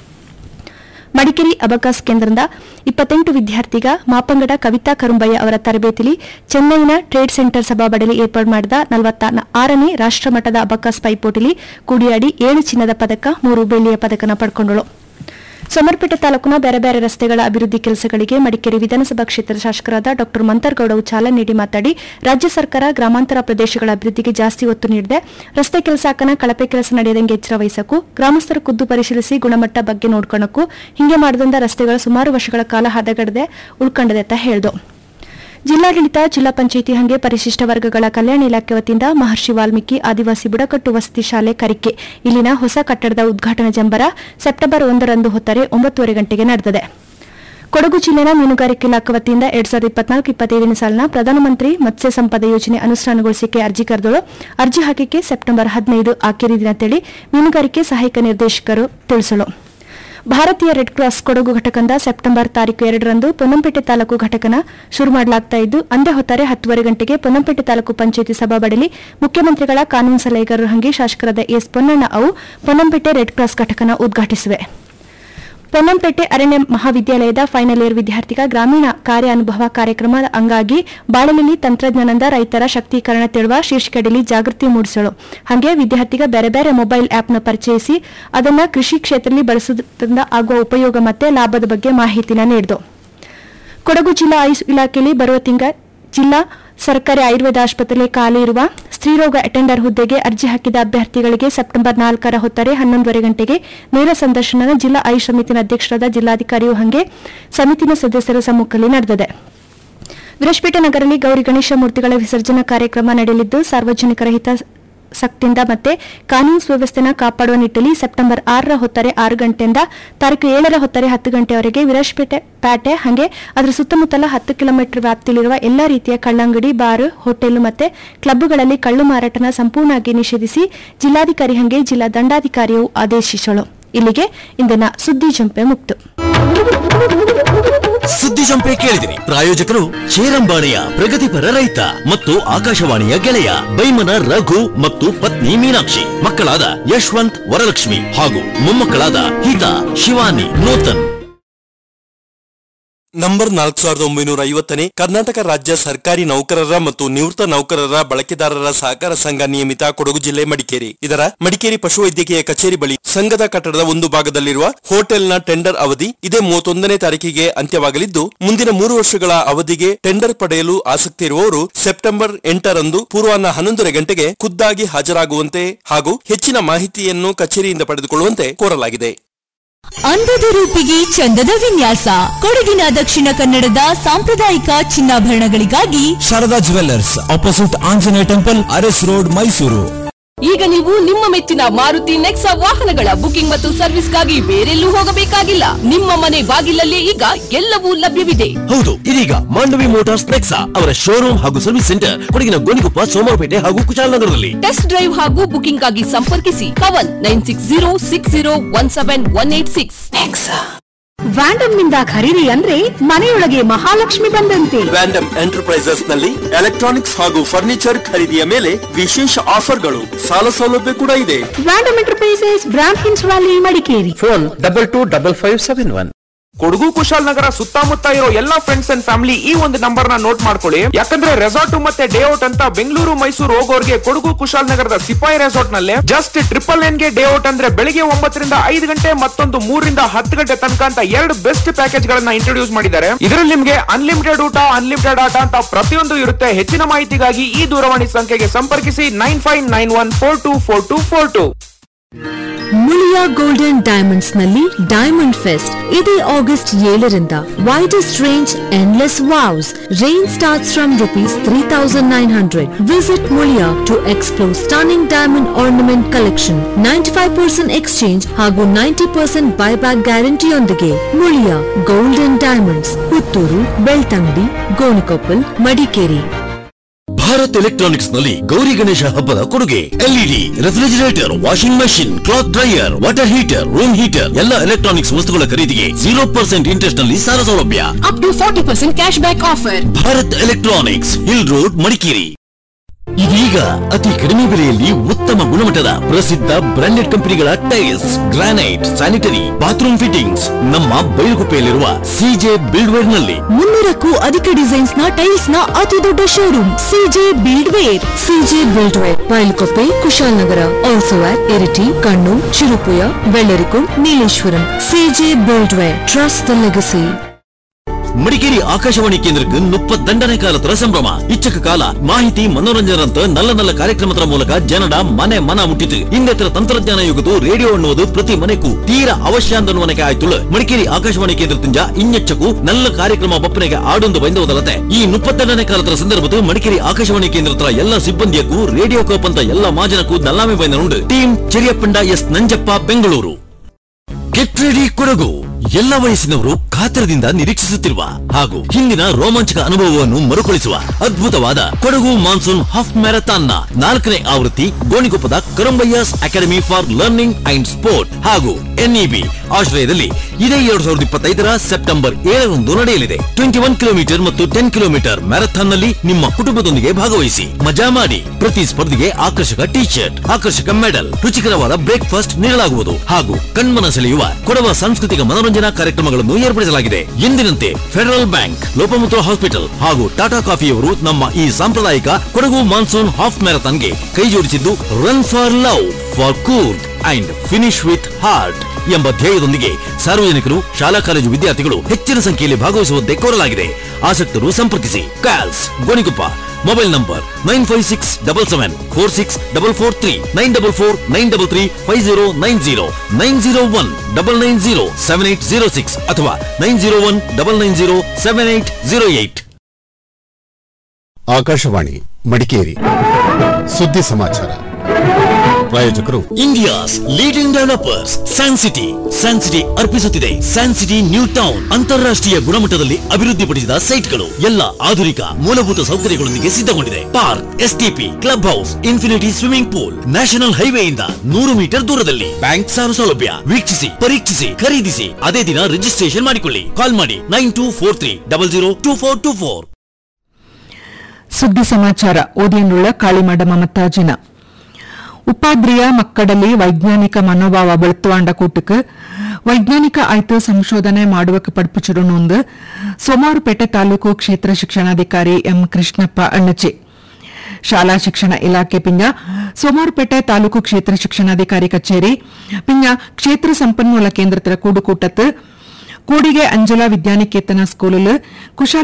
ಮಡಿಕೇರಿ ಅಬಕಾಸ್ ಕೇಂದ್ರದಿಂದ ಇಪ್ಪತ್ತೆಂಟು ವಿದ್ಯಾರ್ಥಿಗ ಮಾಪಂಗಡ ಕವಿತಾ ಕರುಂಬಯ್ಯ ಅವರ ತರಬೇತಿಲಿ ಚೆನ್ನೈನ ಟ್ರೇಡ್ ಸೆಂಟರ್ ಸಭಾಬಡಲಿ ಏರ್ಪಾಡು ಮಾಡಿದ ನಲವತ್ತ ಆರನೇ ರಾಷ್ಟ್ರಮಟ್ಟದ ಅಬಕಾಸ್ ಪೈಪೋಟಿಲಿ ಕೂಡಿಯಾಡಿ ಏಳು ಚಿನ್ನದ ಪದಕ ಮೂರು ಬೆಳ್ಳಿಯ ಪದಕನ ಪಡ್ಕೊಂಡಳು ಸೋಮರ್ಪೇಟೆ ತಾಲೂಕಿನ ಬೇರೆ ಬೇರೆ ರಸ್ತೆಗಳ ಅಭಿವೃದ್ಧಿ ಕೆಲಸಗಳಿಗೆ ಮಡಿಕೇರಿ ವಿಧಾನಸಭಾ ಕ್ಷೇತ್ರದ ಶಾಸಕರಾದ ಡಾ ಮಂತರ್ಗೌಡವು ಚಾಲನೆ ನೀಡಿ ಮಾತಾಡಿ ರಾಜ್ಯ ಸರ್ಕಾರ ಗ್ರಾಮಾಂತರ ಪ್ರದೇಶಗಳ ಅಭಿವೃದ್ಧಿಗೆ ಜಾಸ್ತಿ ಒತ್ತು ನೀಡಿದೆ ರಸ್ತೆ ಕೆಲಸ ಹಾಕನ ಕಳಪೆ ಕೆಲಸ ನಡೆಯದಂಗೆ ಎಚ್ಚರ ವಹಿಸಕ್ಕೂ ಗ್ರಾಮಸ್ಥರ ಖುದ್ದು ಪರಿಶೀಲಿಸಿ ಗುಣಮಟ್ಟ ಬಗ್ಗೆ ನೋಡ್ಕೊಳ್ಳಕ್ಕೂ ಹಿಂಗೆ ಮಾಡದಿಂದ ರಸ್ತೆಗಳು ಸುಮಾರು ವರ್ಷಗಳ ಕಾಲ ಹದಗಡದೆ ಉಳ್ಕೊಂಡದೆ ಅಂತ ಹೇಳಿದು ಜಿಲ್ಲಾಡಳಿತ ಜಿಲ್ಲಾ ಪಂಚಾಯಿತಿ ಹಂಗೆ ಪರಿಶಿಷ್ಟ ವರ್ಗಗಳ ಕಲ್ಯಾಣ ಇಲಾಖೆ ವತಿಯಿಂದ ಮಹರ್ಷಿ ವಾಲ್ಮೀಕಿ ಆದಿವಾಸಿ ಬುಡಕಟ್ಟು ವಸತಿ ಶಾಲೆ ಕರಿಕೆ ಇಲ್ಲಿನ ಹೊಸ ಕಟ್ಟಡದ ಉದ್ಘಾಟನಾ ಜಂಬರ ಸೆಪ್ಟೆಂಬರ್ ಒಂದರಂದು ಹೊತ್ತರೆ ಒಂಬತ್ತುವರೆ ಗಂಟೆಗೆ ನಡೆದಿದೆ ಕೊಡಗು ಜಿಲ್ಲೆನ ಮೀನುಗಾರಿಕೆ ಇಲಾಖೆ ವತಿಯಿಂದ ಎರಡ್ ಸಾವಿರದ ಇಪ್ಪತ್ನಾಲ್ಕು ಇಪ್ಪತ್ತೈದನೇ ಸಾಲಿನ ಪ್ರಧಾನಮಂತ್ರಿ ಮತ್ಸ್ಯ ಸಂಪದ ಯೋಜನೆ ಅನುಷ್ಠಾನಗೊಳಿಸಿಕೆ ಅರ್ಜಿ ಕರೆದಳು ಅರ್ಜಿ ಹಾಕಿಕೆ ಸೆಪ್ಟೆಂಬರ್ ಹದಿನೈದು ಆಖರಿ ದಿನ ತಿಳಿ ಮೀನುಗಾರಿಕೆ ಸಹಾಯಕ ನಿರ್ದೇಶಕರು ತಿಳಿಸಲು ಭಾರತೀಯ ರೆಡ್ ಕ್ರಾಸ್ ಕೊಡಗು ಘಟಕದಿಂದ ಸೆಪ್ಟೆಂಬರ್ ತಾರೀಕು ಎರಡರಂದು ಪೊನ್ನಂಪೇಟೆ ತಾಲೂಕು ಘಟಕನ ಶುರು ಮಾಡಲಾಗ್ತಾ ಇದ್ದು ಅಂದೇ ಹೊತ್ತಾರೆ ಹತ್ತುವರೆ ಗಂಟೆಗೆ ಪೊನ್ನಂಪೇಟೆ ತಾಲೂಕು ಪಂಚಾಯಿತಿ ಸಭಾಬಡಲಿ ಮುಖ್ಯಮಂತ್ರಿಗಳ ಕಾನೂನು ಸಲಹೆಗಾರರು ಹಂಗೆ ಶಾಸಕರಾದ ಎಸ್ ಪೊನ್ನಣ್ಣ ಅವು ಪೊನ್ನಂಪೇಟೆ ರೆಡ್ ಕ್ರಾಸ್ ಘಟಕನ ಉದ್ಘಾಟಿಸಿವೆ ಪೊನ್ನಂಪೇಟೆ ಅರಣ್ಯ ಮಹಾವಿದ್ಯಾಲಯದ ಫೈನಲ್ ಇಯರ್ ವಿದ್ಯಾರ್ಥಿಗ ಗ್ರಾಮೀಣ ಕಾರ್ಯ ಅನುಭವ ಕಾರ್ಯಕ್ರಮದ ಅಂಗಾಗಿ ಬಾಳಲಲ್ಲಿ ತಂತ್ರಜ್ಞಾನದ ರೈತರ ಶಕ್ತೀಕರಣ ತಿಳುವ ಶೀರ್ಷಿಕೆಯಲ್ಲಿ ಜಾಗೃತಿ ಮೂಡಿಸಲು ಹಾಗೆ ವಿದ್ಯಾರ್ಥಿಗ ಬೇರೆ ಬೇರೆ ಮೊಬೈಲ್ ಆಪ್ನ ಪರಿಚಯಿಸಿ ಅದನ್ನು ಕೃಷಿ ಕ್ಷೇತ್ರದಲ್ಲಿ ಬಳಸುವುದರಿಂದ ಆಗುವ ಉಪಯೋಗ ಮತ್ತೆ ಲಾಭದ ಬಗ್ಗೆ ಮಾಹಿತಿನ ನೀಡಿತು ಕೊಡಗು ಜಿಲ್ಲಾ ಆಯುಷ್ ಇಲಾಖೆಯಲ್ಲಿ ಬರುವ ತಿಂಗ ಜಿಲ್ಲಾ ಸರ್ಕಾರಿ ಆಯುರ್ವೇದ ಆಸ್ಪತ್ರೆಯಲ್ಲಿ ಖಾಲಿ ಇರುವ ಸ್ತ್ರೀರೋಗ ಅಟೆಂಡರ್ ಹುದ್ದೆಗೆ ಅರ್ಜಿ ಹಾಕಿದ ಅಭ್ಯರ್ಥಿಗಳಿಗೆ ಸೆಪ್ಟೆಂಬರ್ ನಾಲ್ಕರ ಹೊತ್ತರೆ ಹನ್ನೊಂದುವರೆ ಗಂಟೆಗೆ ನೇರ ಸಂದರ್ಶನ ಜಿಲ್ಲಾ ಆಯುಷ್ ಸಮಿತಿನ ಅಧ್ಯಕ್ಷರಾದ ಜಿಲ್ಲಾಧಿಕಾರಿಯು ಹಂಗೆ ಸಮಿತಿನ ಸದಸ್ಯರ ಸಮ್ಮುಖದಲ್ಲಿ ನಡೆದಿದೆ ವಿರಾಜಪೇಟೆ ನಗರಲ್ಲಿ ಗೌರಿ ಗಣೇಶ ಮೂರ್ತಿಗಳ ವಿಸರ್ಜನಾ ಕಾರ್ಯಕ್ರಮ ನಡೆಯಲಿದ್ದು ಸಾರ್ವಜನಿಕರ ಹಿತಾಸಕ್ತಿಯಿಂದ ಮತ್ತೆ ಕಾನೂನು ಸುವ್ಯವಸ್ಥೆನ ಕಾಪಾಡುವ ನಿಟ್ಟಿನಲ್ಲಿ ಸೆಪ್ಟೆಂಬರ್ ಆರರ ಹೊತ್ತರೆ ಆರು ಗಂಟೆಯಿಂದ ತಾರೀಕು ಏಳರ ಹೊತ್ತರೆ ಹತ್ತು ಗಂಟೆಯವರೆಗೆ ವಿರಾಜಪೇಟೆ ಪ್ಯಾಟೆ ಹಾಗೆ ಅದರ ಸುತ್ತಮುತ್ತಲ ಹತ್ತು ಕಿಲೋಮೀಟರ್ ವ್ಯಾಪ್ತಿಯಲ್ಲಿರುವ ಎಲ್ಲಾ ರೀತಿಯ ಕಳ್ಳಂಗಡಿ ಬಾರ್ ಹೋಟೆಲ್ ಮತ್ತೆ ಕ್ಲಬ್ಗಳಲ್ಲಿ ಕಳ್ಳು ಮಾರಾಟನ ಸಂಪೂರ್ಣವಾಗಿ ನಿಷೇಧಿಸಿ ಜಿಲ್ಲಾಧಿಕಾರಿ ಹಾಗೆ ಜಿಲ್ಲಾ ದಂಡಾಧಿಕಾರಿಯು ಆದೇಶಿಸಳು ಇಲ್ಲಿಗೆ ಇಂದಿನ ಸುದ್ದಿ ಜಂಪೆ ಮುಕ್ತು
ಸುದ್ದಿ ಜಂಪೆ ಕೇಳಿದಿರಿ ಪ್ರಾಯೋಜಕರು ಚೇರಂಬಾಣಿಯ ಪ್ರಗತಿಪರ ರೈತ ಮತ್ತು ಆಕಾಶವಾಣಿಯ ಗೆಳೆಯ ಬೈಮನ ರಘು ಮತ್ತು ಪತ್ನಿ ಮೀನಾಕ್ಷಿ ಮಕ್ಕಳಾದ ಯಶವಂತ್ ವರಲಕ್ಷ್ಮಿ ಹಾಗೂ ಮೊಮ್ಮಕ್ಕಳಾದ ಹಿತಾ ಶಿವಾನಿ ನೂತನ್
ನಂಬರ್ ನಾಲ್ಕು ಸಾವಿರದ ಒಂಬೈನೂರ ಐವತ್ತನೇ ಕರ್ನಾಟಕ ರಾಜ್ಯ ಸರ್ಕಾರಿ ನೌಕರರ ಮತ್ತು ನಿವೃತ್ತ ನೌಕರರ ಬಳಕೆದಾರರ ಸಹಕಾರ ಸಂಘ ನಿಯಮಿತ ಕೊಡಗು ಜಿಲ್ಲೆ ಮಡಿಕೇರಿ ಇದರ ಮಡಿಕೇರಿ ಪಶುವೈದ್ಯಕೀಯ ಕಚೇರಿ ಬಳಿ ಸಂಘದ ಕಟ್ಟಡದ ಒಂದು ಭಾಗದಲ್ಲಿರುವ ಹೋಟೆಲ್ನ ಟೆಂಡರ್ ಅವಧಿ ಇದೇ ಮೂವತ್ತೊಂದನೇ ತಾರೀಕಿಗೆ ಅಂತ್ಯವಾಗಲಿದ್ದು ಮುಂದಿನ ಮೂರು ವರ್ಷಗಳ ಅವಧಿಗೆ ಟೆಂಡರ್ ಪಡೆಯಲು ಆಸಕ್ತಿ ಇರುವವರು ಸೆಪ್ಟೆಂಬರ್ ಎಂಟರಂದು ಪೂರ್ವಾಹ್ನ ಹನ್ನೊಂದರ ಗಂಟೆಗೆ ಖುದ್ದಾಗಿ ಹಾಜರಾಗುವಂತೆ ಹಾಗೂ ಹೆಚ್ಚಿನ ಮಾಹಿತಿಯನ್ನು ಕಚೇರಿಯಿಂದ ಪಡೆದುಕೊಳ್ಳುವಂತೆ ಕೋರಲಾಗಿದೆ
ಅಂದದ ರೂಪಿಗೆ ಚಂದದ ವಿನ್ಯಾಸ ಕೊಡಗಿನ ದಕ್ಷಿಣ ಕನ್ನಡದ ಸಾಂಪ್ರದಾಯಿಕ ಚಿನ್ನಾಭರಣಗಳಿಗಾಗಿ
Sharada jewellers opposite Anjaneya temple Aras road Mysuru
ಈಗ ನೀವು ನಿಮ್ಮ ಮೆಚ್ಚಿನ ಮಾರುತಿ ನೆಕ್ಸಾ ವಾಹನಗಳ ಬುಕಿಂಗ್ ಮತ್ತು ಸರ್ವಿಸ್ಗಾಗಿ ಬೇರೆಲ್ಲೂ ಹೋಗಬೇಕಾಗಿಲ್ಲ ನಿಮ್ಮ ಮನೆ ಬಾಗಿಲಲ್ಲೇ ಈಗ ಎಲ್ಲವೂ ಲಭ್ಯವಿದೆ
ಹೌದು ಇದೀಗ ಮಾಂಡವಿ ಮೋಟಾರ್ಸ್ ನೆಕ್ಸಾ ಅವರ ಶೋರೂಮ್ ಹಾಗೂ ಸರ್ವಿಸ್ ಸೆಂಟರ್ ಕೊಡಗಿನ ಗೋಣಿಕೊಪ್ಪ ಸೋಮವಾರಪೇಟೆ ಹಾಗೂ ಕುಶಾಲನಗರದಲ್ಲಿ
ಟೆಸ್ಟ್ ಡ್ರೈವ್ ಹಾಗೂ ಬುಕಿಂಗ್ ಆಗಿ ಸಂಪರ್ಕಿಸಿ ಕವನ್ nine six zero six zero one seven one eight six
ವ್ಯಾಂಡಮ್ ನಿಂದ ಖರೀದಿ ಅಂದ್ರೆ ಮನೆಯೊಳಗೆ ಮಹಾಲಕ್ಷ್ಮಿ ಬಂದಂತೆ
ವ್ಯಾಂಡಮ್ ಎಂಟರ್ಪ್ರೈಸಸ್ ನಲ್ಲಿ ಎಲೆಕ್ಟ್ರಾನಿಕ್ಸ್ ಹಾಗೂ ಫರ್ನಿಚರ್ ಖರೀದಿಯ ಮೇಲೆ ವಿಶೇಷ ಆಫರ್ಗಳು ಸಾಲ ಸೌಲಭ್ಯ ಕೂಡ ಇದೆ
ವ್ಯಾಂಡಮ್ ಎಂಟರ್ಪ್ರೈಸಸ್ ಬ್ರಾಂಡ್ ಹಿನ್ಸ್ valley Madikeri
phone double two double five seven one Kodagu Kushalnagar ಸುತ್ತಮುತ್ತ ಇರೋ ಎಲ್ಲಾ ಫ್ರೆಂಡ್ಸ್ ಅಂಡ್ ಫ್ಯಾಮಿಲಿ ಈ ಒಂದು ನಂಬರ್ ನ ನೋಟ್ ಮಾಡ್ಕೊಳ್ಳಿ ಯಾಕಂದ್ರೆ ರೆಸಾರ್ಟ್ ಮತ್ತೆ ಡೇ ಔಟ್ ಅಂತ ಬೆಂಗಳೂರು ಮೈಸೂರು ಹೋಗೋರ್ಗೆ ಕೊಡಗು ಕುಶಾಲನಗರದ ಸಿಪಾಯಿ ರೆಸಾರ್ಟ್ ನಲ್ಲಿ ಜಸ್ಟ್ ಟ್ರಿಪಲ್ ಎನ್ ಗೆ ಡೇ ಔಟ್ ಅಂದ್ರೆ ಬೆಳಿಗ್ಗೆ ಒಂಬತ್ತರಿಂದ ಐದು ಗಂಟೆ ಮತ್ತೊಂದು ಮೂರರಿಂದ ಹತ್ತು ಗಂಟೆ ತನಕ ಅಂತ ಎರಡು ಬೆಸ್ಟ್ ಪ್ಯಾಕೇಜ್ ಗಳನ್ನ ಇಂಟ್ರೊಡ್ಯೂಸ್ ಮಾಡಿದ್ದಾರೆ ಇದರಲ್ಲಿ ನಿಮ್ಗೆ ಅನ್ಲಿಮಿಟೆಡ್ ಊಟ ಅನ್ಲಿಮಿಟೆಡ್ ಆಟ ಅಂತ ಪ್ರತಿಯೊಂದು ಇರುತ್ತೆ ಹೆಚ್ಚಿನ ಮಾಹಿತಿಗಾಗಿ ಈ ದೂರವಾಣಿ ಸಂಖ್ಯೆಗೆ ಸಂಪರ್ಕಿಸಿ nine five nine one four two four two four two
Muliya golden diamonds ನಲ್ಲಿ ಡೈಮಂಡ್ ಫೆಸ್ಟ್ ಇದೇ ಆಗಸ್ಟ್ ಏಳರಿಂದ widest range endless wows range starts from rupees three thousand nine hundred visit Muliya to explore stunning diamond ornament collection ninety five percent exchange ಹಾಗೂ ninety percent buyback ಗ್ಯಾರಂಟಿಯೊಂದಿಗೆ Muliya golden diamonds Puttur Belthangady Gonikoppal Madikeri
Bharat Electronics ನಲ್ಲಿ ಗೌರಿ ಗಣೇಶ ಹಬ್ಬದ ಕೊಡುಗೆ LED refrigerator washing machine cloth dryer water heater room heater ಎಲ್ಲ electronics ವಸ್ತುಗಳ ಖರೀದಿಗೆ zero percent interest ನಲ್ಲಿ ಸಾಲ ಸೌಲಭ್ಯ
up to forty percent cash back offer
Bharat Electronics Hill Road Madikeri ಇದೀಗ ಅತಿ ಕಡಿಮೆ ಬೆಲೆಯಲ್ಲಿ ಉತ್ತಮ ಗುಣಮಟ್ಟದ ಪ್ರಸಿದ್ಧ ಬ್ರಾಂಡೆಡ್ ಕಂಪನಿಗಳ tiles granite sanitary bathroom fittings ನಮ್ಮ ಬೈಲುಗುಪ್ಪೆಯಲ್ಲಿರುವ ಸಿಜೆ ಬಿಲ್ಡ್ವೇರ್ ನಲ್ಲಿ
ಮುನ್ನೂರಕ್ಕೂ ಅಧಿಕ ಡಿಸೈನ್ಸ್ ನ ಟೈಲ್ಸ್ ನ ಅತಿ ದೊಡ್ಡ showroom CJ Buildware CJ Buildware Bylakuppe Kushalnagar also at Iritty Kannur Cherupuzha Vellarikundu Nileshwaram CJ Buildware trust the legacy
Madikeri Akashvani ಕೇಂದ್ರಕ್ಕೆ ಮುಪ್ಪತ್ತಂಡನೇ ಕಾಲತರ ಸಂಭ್ರಮ ಇಚ್ಚಕ ಕಾಲ ಮಾಹಿತಿ ಮನೋರಂಜನಂತ நல்ல நல்ல ಕಾರ್ಯಕ್ರಮದ ಮೂಲಕ ಜನಡ ಮನೆ ಮನ ಮುಟ್ಟಿತು ಇಂದೆತ್ತರ ತಂತ್ರಜ್ಞಾನ ಯುಗದು ರೇಡಿಯೋ ಅನ್ನುವುದು ಪ್ರತಿ ಮನೆಗೂ ತೀರ ಅವಶ್ಯ ಅಂತನ್ನುವನಕ್ಕೆ ಆಯ್ತುಳು ಮಡಿಕೇರಿ ಆಕಾಶವಾಣಿ ಕೇಂದ್ರದಿಂದ ಇನ್ನೆಚ್ಚಕು நல்ல ಕಾರ್ಯಕ್ರಮ ಬಪ್ಪನೆಗೆ ಆಡೊಂದು ಬೈಂದವದಲ್ಲತೆ ಈ ಮುಪ್ಪತ್ತೆರಡನೇ ಕಾಲತರ ಸಂದರ್ಭದ ಮಡಿಕೇರಿ ಆಕಾಶವಾಣಿ ಕೇಂದ್ರದ ಎಲ್ಲ ಸಿಬ್ಬಂದಿಯಕ್ಕೂ ರೇಡಿಯೋ ಕೋಪ್ ಅಂತ ಎಲ್ಲ ಮಾಜನಕ್ಕೂ ನಲ್ಲಾಮೆ ಬೈಂದನುಂಡು team Cheriyapanda S Nanjappa Bengaluru get ready Kodagu ಎಲ್ಲ ವಯಸ್ಸಿನವರು ಕಾತರದಿಂದ ನಿರೀಕ್ಷಿಸುತ್ತಿರುವ ಹಾಗೂ ಹಿಂದಿನ ರೋಮಾಂಚಕ ಅನುಭವವನ್ನು ಮರುಕಳಿಸುವ ಅದ್ಭುತವಾದ ಕೊಡಗು ಮಾನ್ಸೂನ್ ಹಾಫ್ ಮ್ಯಾರಥಾನ್ ನ ನಾಲ್ಕನೇ ಆವೃತ್ತಿ ಗೋಣಿಕೊಪ್ಪದ Karambaiah's academy for learning and sport ಹಾಗೂ ಎನ್ಇಬಿ ಆಶ್ರಯದಲ್ಲಿ ಇದೇ ಎರಡ್ ಸಾವಿರದ ಇಪ್ಪತ್ತೈದರ ಸೆಪ್ಟೆಂಬರ್ ಏಳರಂದು ನಡೆಯಲಿದೆ ಟ್ವೆಂಟಿ ಒನ್ ಕಿಲೋಮೀಟರ್ ಮತ್ತು ಟೆನ್ ಕಿಲೋಮೀಟರ್ ಮ್ಯಾರಥಾನ್ ನಲ್ಲಿ ನಿಮ್ಮ ಕುಟುಂಬದೊಂದಿಗೆ ಭಾಗವಹಿಸಿ ಮಜಾ ಮಾಡಿ ಪ್ರತಿ ಸ್ಪರ್ಧೆಗೆ ಆಕರ್ಷಕ ಟಿ ಶರ್ಟ್ ಆಕರ್ಷಕ ಮೆಡಲ್ ರುಚಿಕರವಾದ ಬ್ರೇಕ್ಫಾಸ್ಟ್ ನೀಡಲಾಗುವುದು ಹಾಗೂ ಕಣ್ಮನ ಸೆಳೆಯುವ ಕೊಡವ ಸಾಂಸ್ಕೃತಿಕ ಮನೋರಂಜನಾ ಕಾರ್ಯಕ್ರಮಗಳನ್ನು ಏರ್ಪಡಿಸಲಾಗಿದೆ ಎಂದಿನಂತೆ ಫೆಡರಲ್ ಬ್ಯಾಂಕ್ ಲೋಪಮುದ್ರ ಹಾಸ್ಪಿಟಲ್ ಹಾಗೂ ಟಾಟಾ ಕಾಫಿಯವರು ನಮ್ಮ ಈ ಸಾಂಪ್ರದಾಯಿಕ ಕೊಡಗು ಮಾನ್ಸೂನ್ ಹಾಫ್ ಮ್ಯಾರಥಾನ್ಗೆ ಕೈ ಜೋಡಿಸಿದ್ದು run for love for cool and finish with heart ಎಂಬ ಧ್ಯೇಯದೊಂದಿಗೆ ಸಾರ್ವಜನಿಕರು ಶಾಲಾ ಕಾಲೇಜು ವಿದ್ಯಾರ್ಥಿಗಳು ಹೆಚ್ಚಿನ ಸಂಖ್ಯೆಯಲ್ಲಿ ಭಾಗವಹಿಸುವಂತೆ ಕೋರಲಾಗಿದೆ ಆಸಕ್ತರು ಸಂಪರ್ಕಿಸಿ calls Gonikoppa mobile number nine five six double seven four six double four three nine double four nine double three five zero nine zero nine zero one double nine zero seven eight zero six ಅಥವಾ nine zero one double nine zero seven eight zero eight
Akashvani Madikeri ಸುದ್ದಿ ಸಮಾಚಾರ ಪ್ರಾಯೋಜಕರು
India's leading developers Sancity Sancity ಅರ್ಪಿಸುತ್ತಿದೆ Sancity new town ಅಂತಾರಾಷ್ಟ್ರೀಯ ಗುಣಮಟ್ಟದಲ್ಲಿ ಅಭಿವೃದ್ಧಿಪಡಿಸಿದ ಸೈಟ್ಗಳು ಎಲ್ಲ ಆಧುನಿಕ ಮೂಲಭೂತ ಸೌಕರ್ಯಗಳೊಂದಿಗೆ ಸಿದ್ಧಗೊಂಡಿದೆ park STP club house infinity swimming pool national ಹೈವೇಯಿಂದ ನೂರು ಮೀಟರ್ ದೂರದಲ್ಲಿ ಬ್ಯಾಂಕ್ ಸಾಲ ಸೌಲಭ್ಯ ವೀಕ್ಷಿಸಿ ಪರೀಕ್ಷಿಸಿ ಖರೀದಿಸಿ ಅದೇ ದಿನ ರಿಜಿಸ್ಟ್ರೇಷನ್ ಮಾಡಿಕೊಳ್ಳಿ ಕಾಲ್ ಮಾಡಿ nine two four three double zero two four two four
ಸುದ್ದಿ ಸಮಾಚಾರ ಓದಿಯನ್ನುಳ್ಳ ಕಾಳಿಮಡ ಮಮತಾಜಿನ ಉಪಾದ್ರಿಯ ಮಕ್ಕಳಲ್ಲಿ ವೈಜ್ಞಾನಿಕ ಮನೋಭಾವ ಬೆಳುತ್ತುವಾಂಡ ಕೂಟಕ್ಕೆ ವೈಜ್ಞಾನಿಕ ಆಯ್ತು ಸಂಶೋಧನೆ ಮಾಡುವಕ್ಕೆ ಪಡ್ಪಿಚಿರುನೊಂದು ಸೋಮಾರುಪೇಟೆ ತಾಲೂಕು ಕ್ಷೇತ್ರ ಶಿಕ್ಷಣಾಧಿಕಾರಿ ಎಂ ಕೃಷ್ಣಪ್ಪ ಅಣ್ಣಚಿ ಶಾಲಾ ಶಿಕ್ಷಣ ಇಲಾಖೆ ಪಿಂಜ ಸೋಮಾರುಪೇಟೆ ತಾಲೂಕು ಕ್ಷೇತ್ರ ಶಿಕ್ಷಣಾಧಿಕಾರಿ ಕಚೇರಿ ಪಿಂಜ ಕ್ಷೇತ್ರ ಸಂಪನ್ಮೂಲ ಕೇಂದ್ರದ ಕೂಡುಕೂಟತ್ತು ಕೂಡಿಗೆ ಅಂಜಲಾ ವಿದ್ಯಾನಿಕೇತನ ಸ್ಕೂಲಲ್ಲಿ ಕುಶಾಲ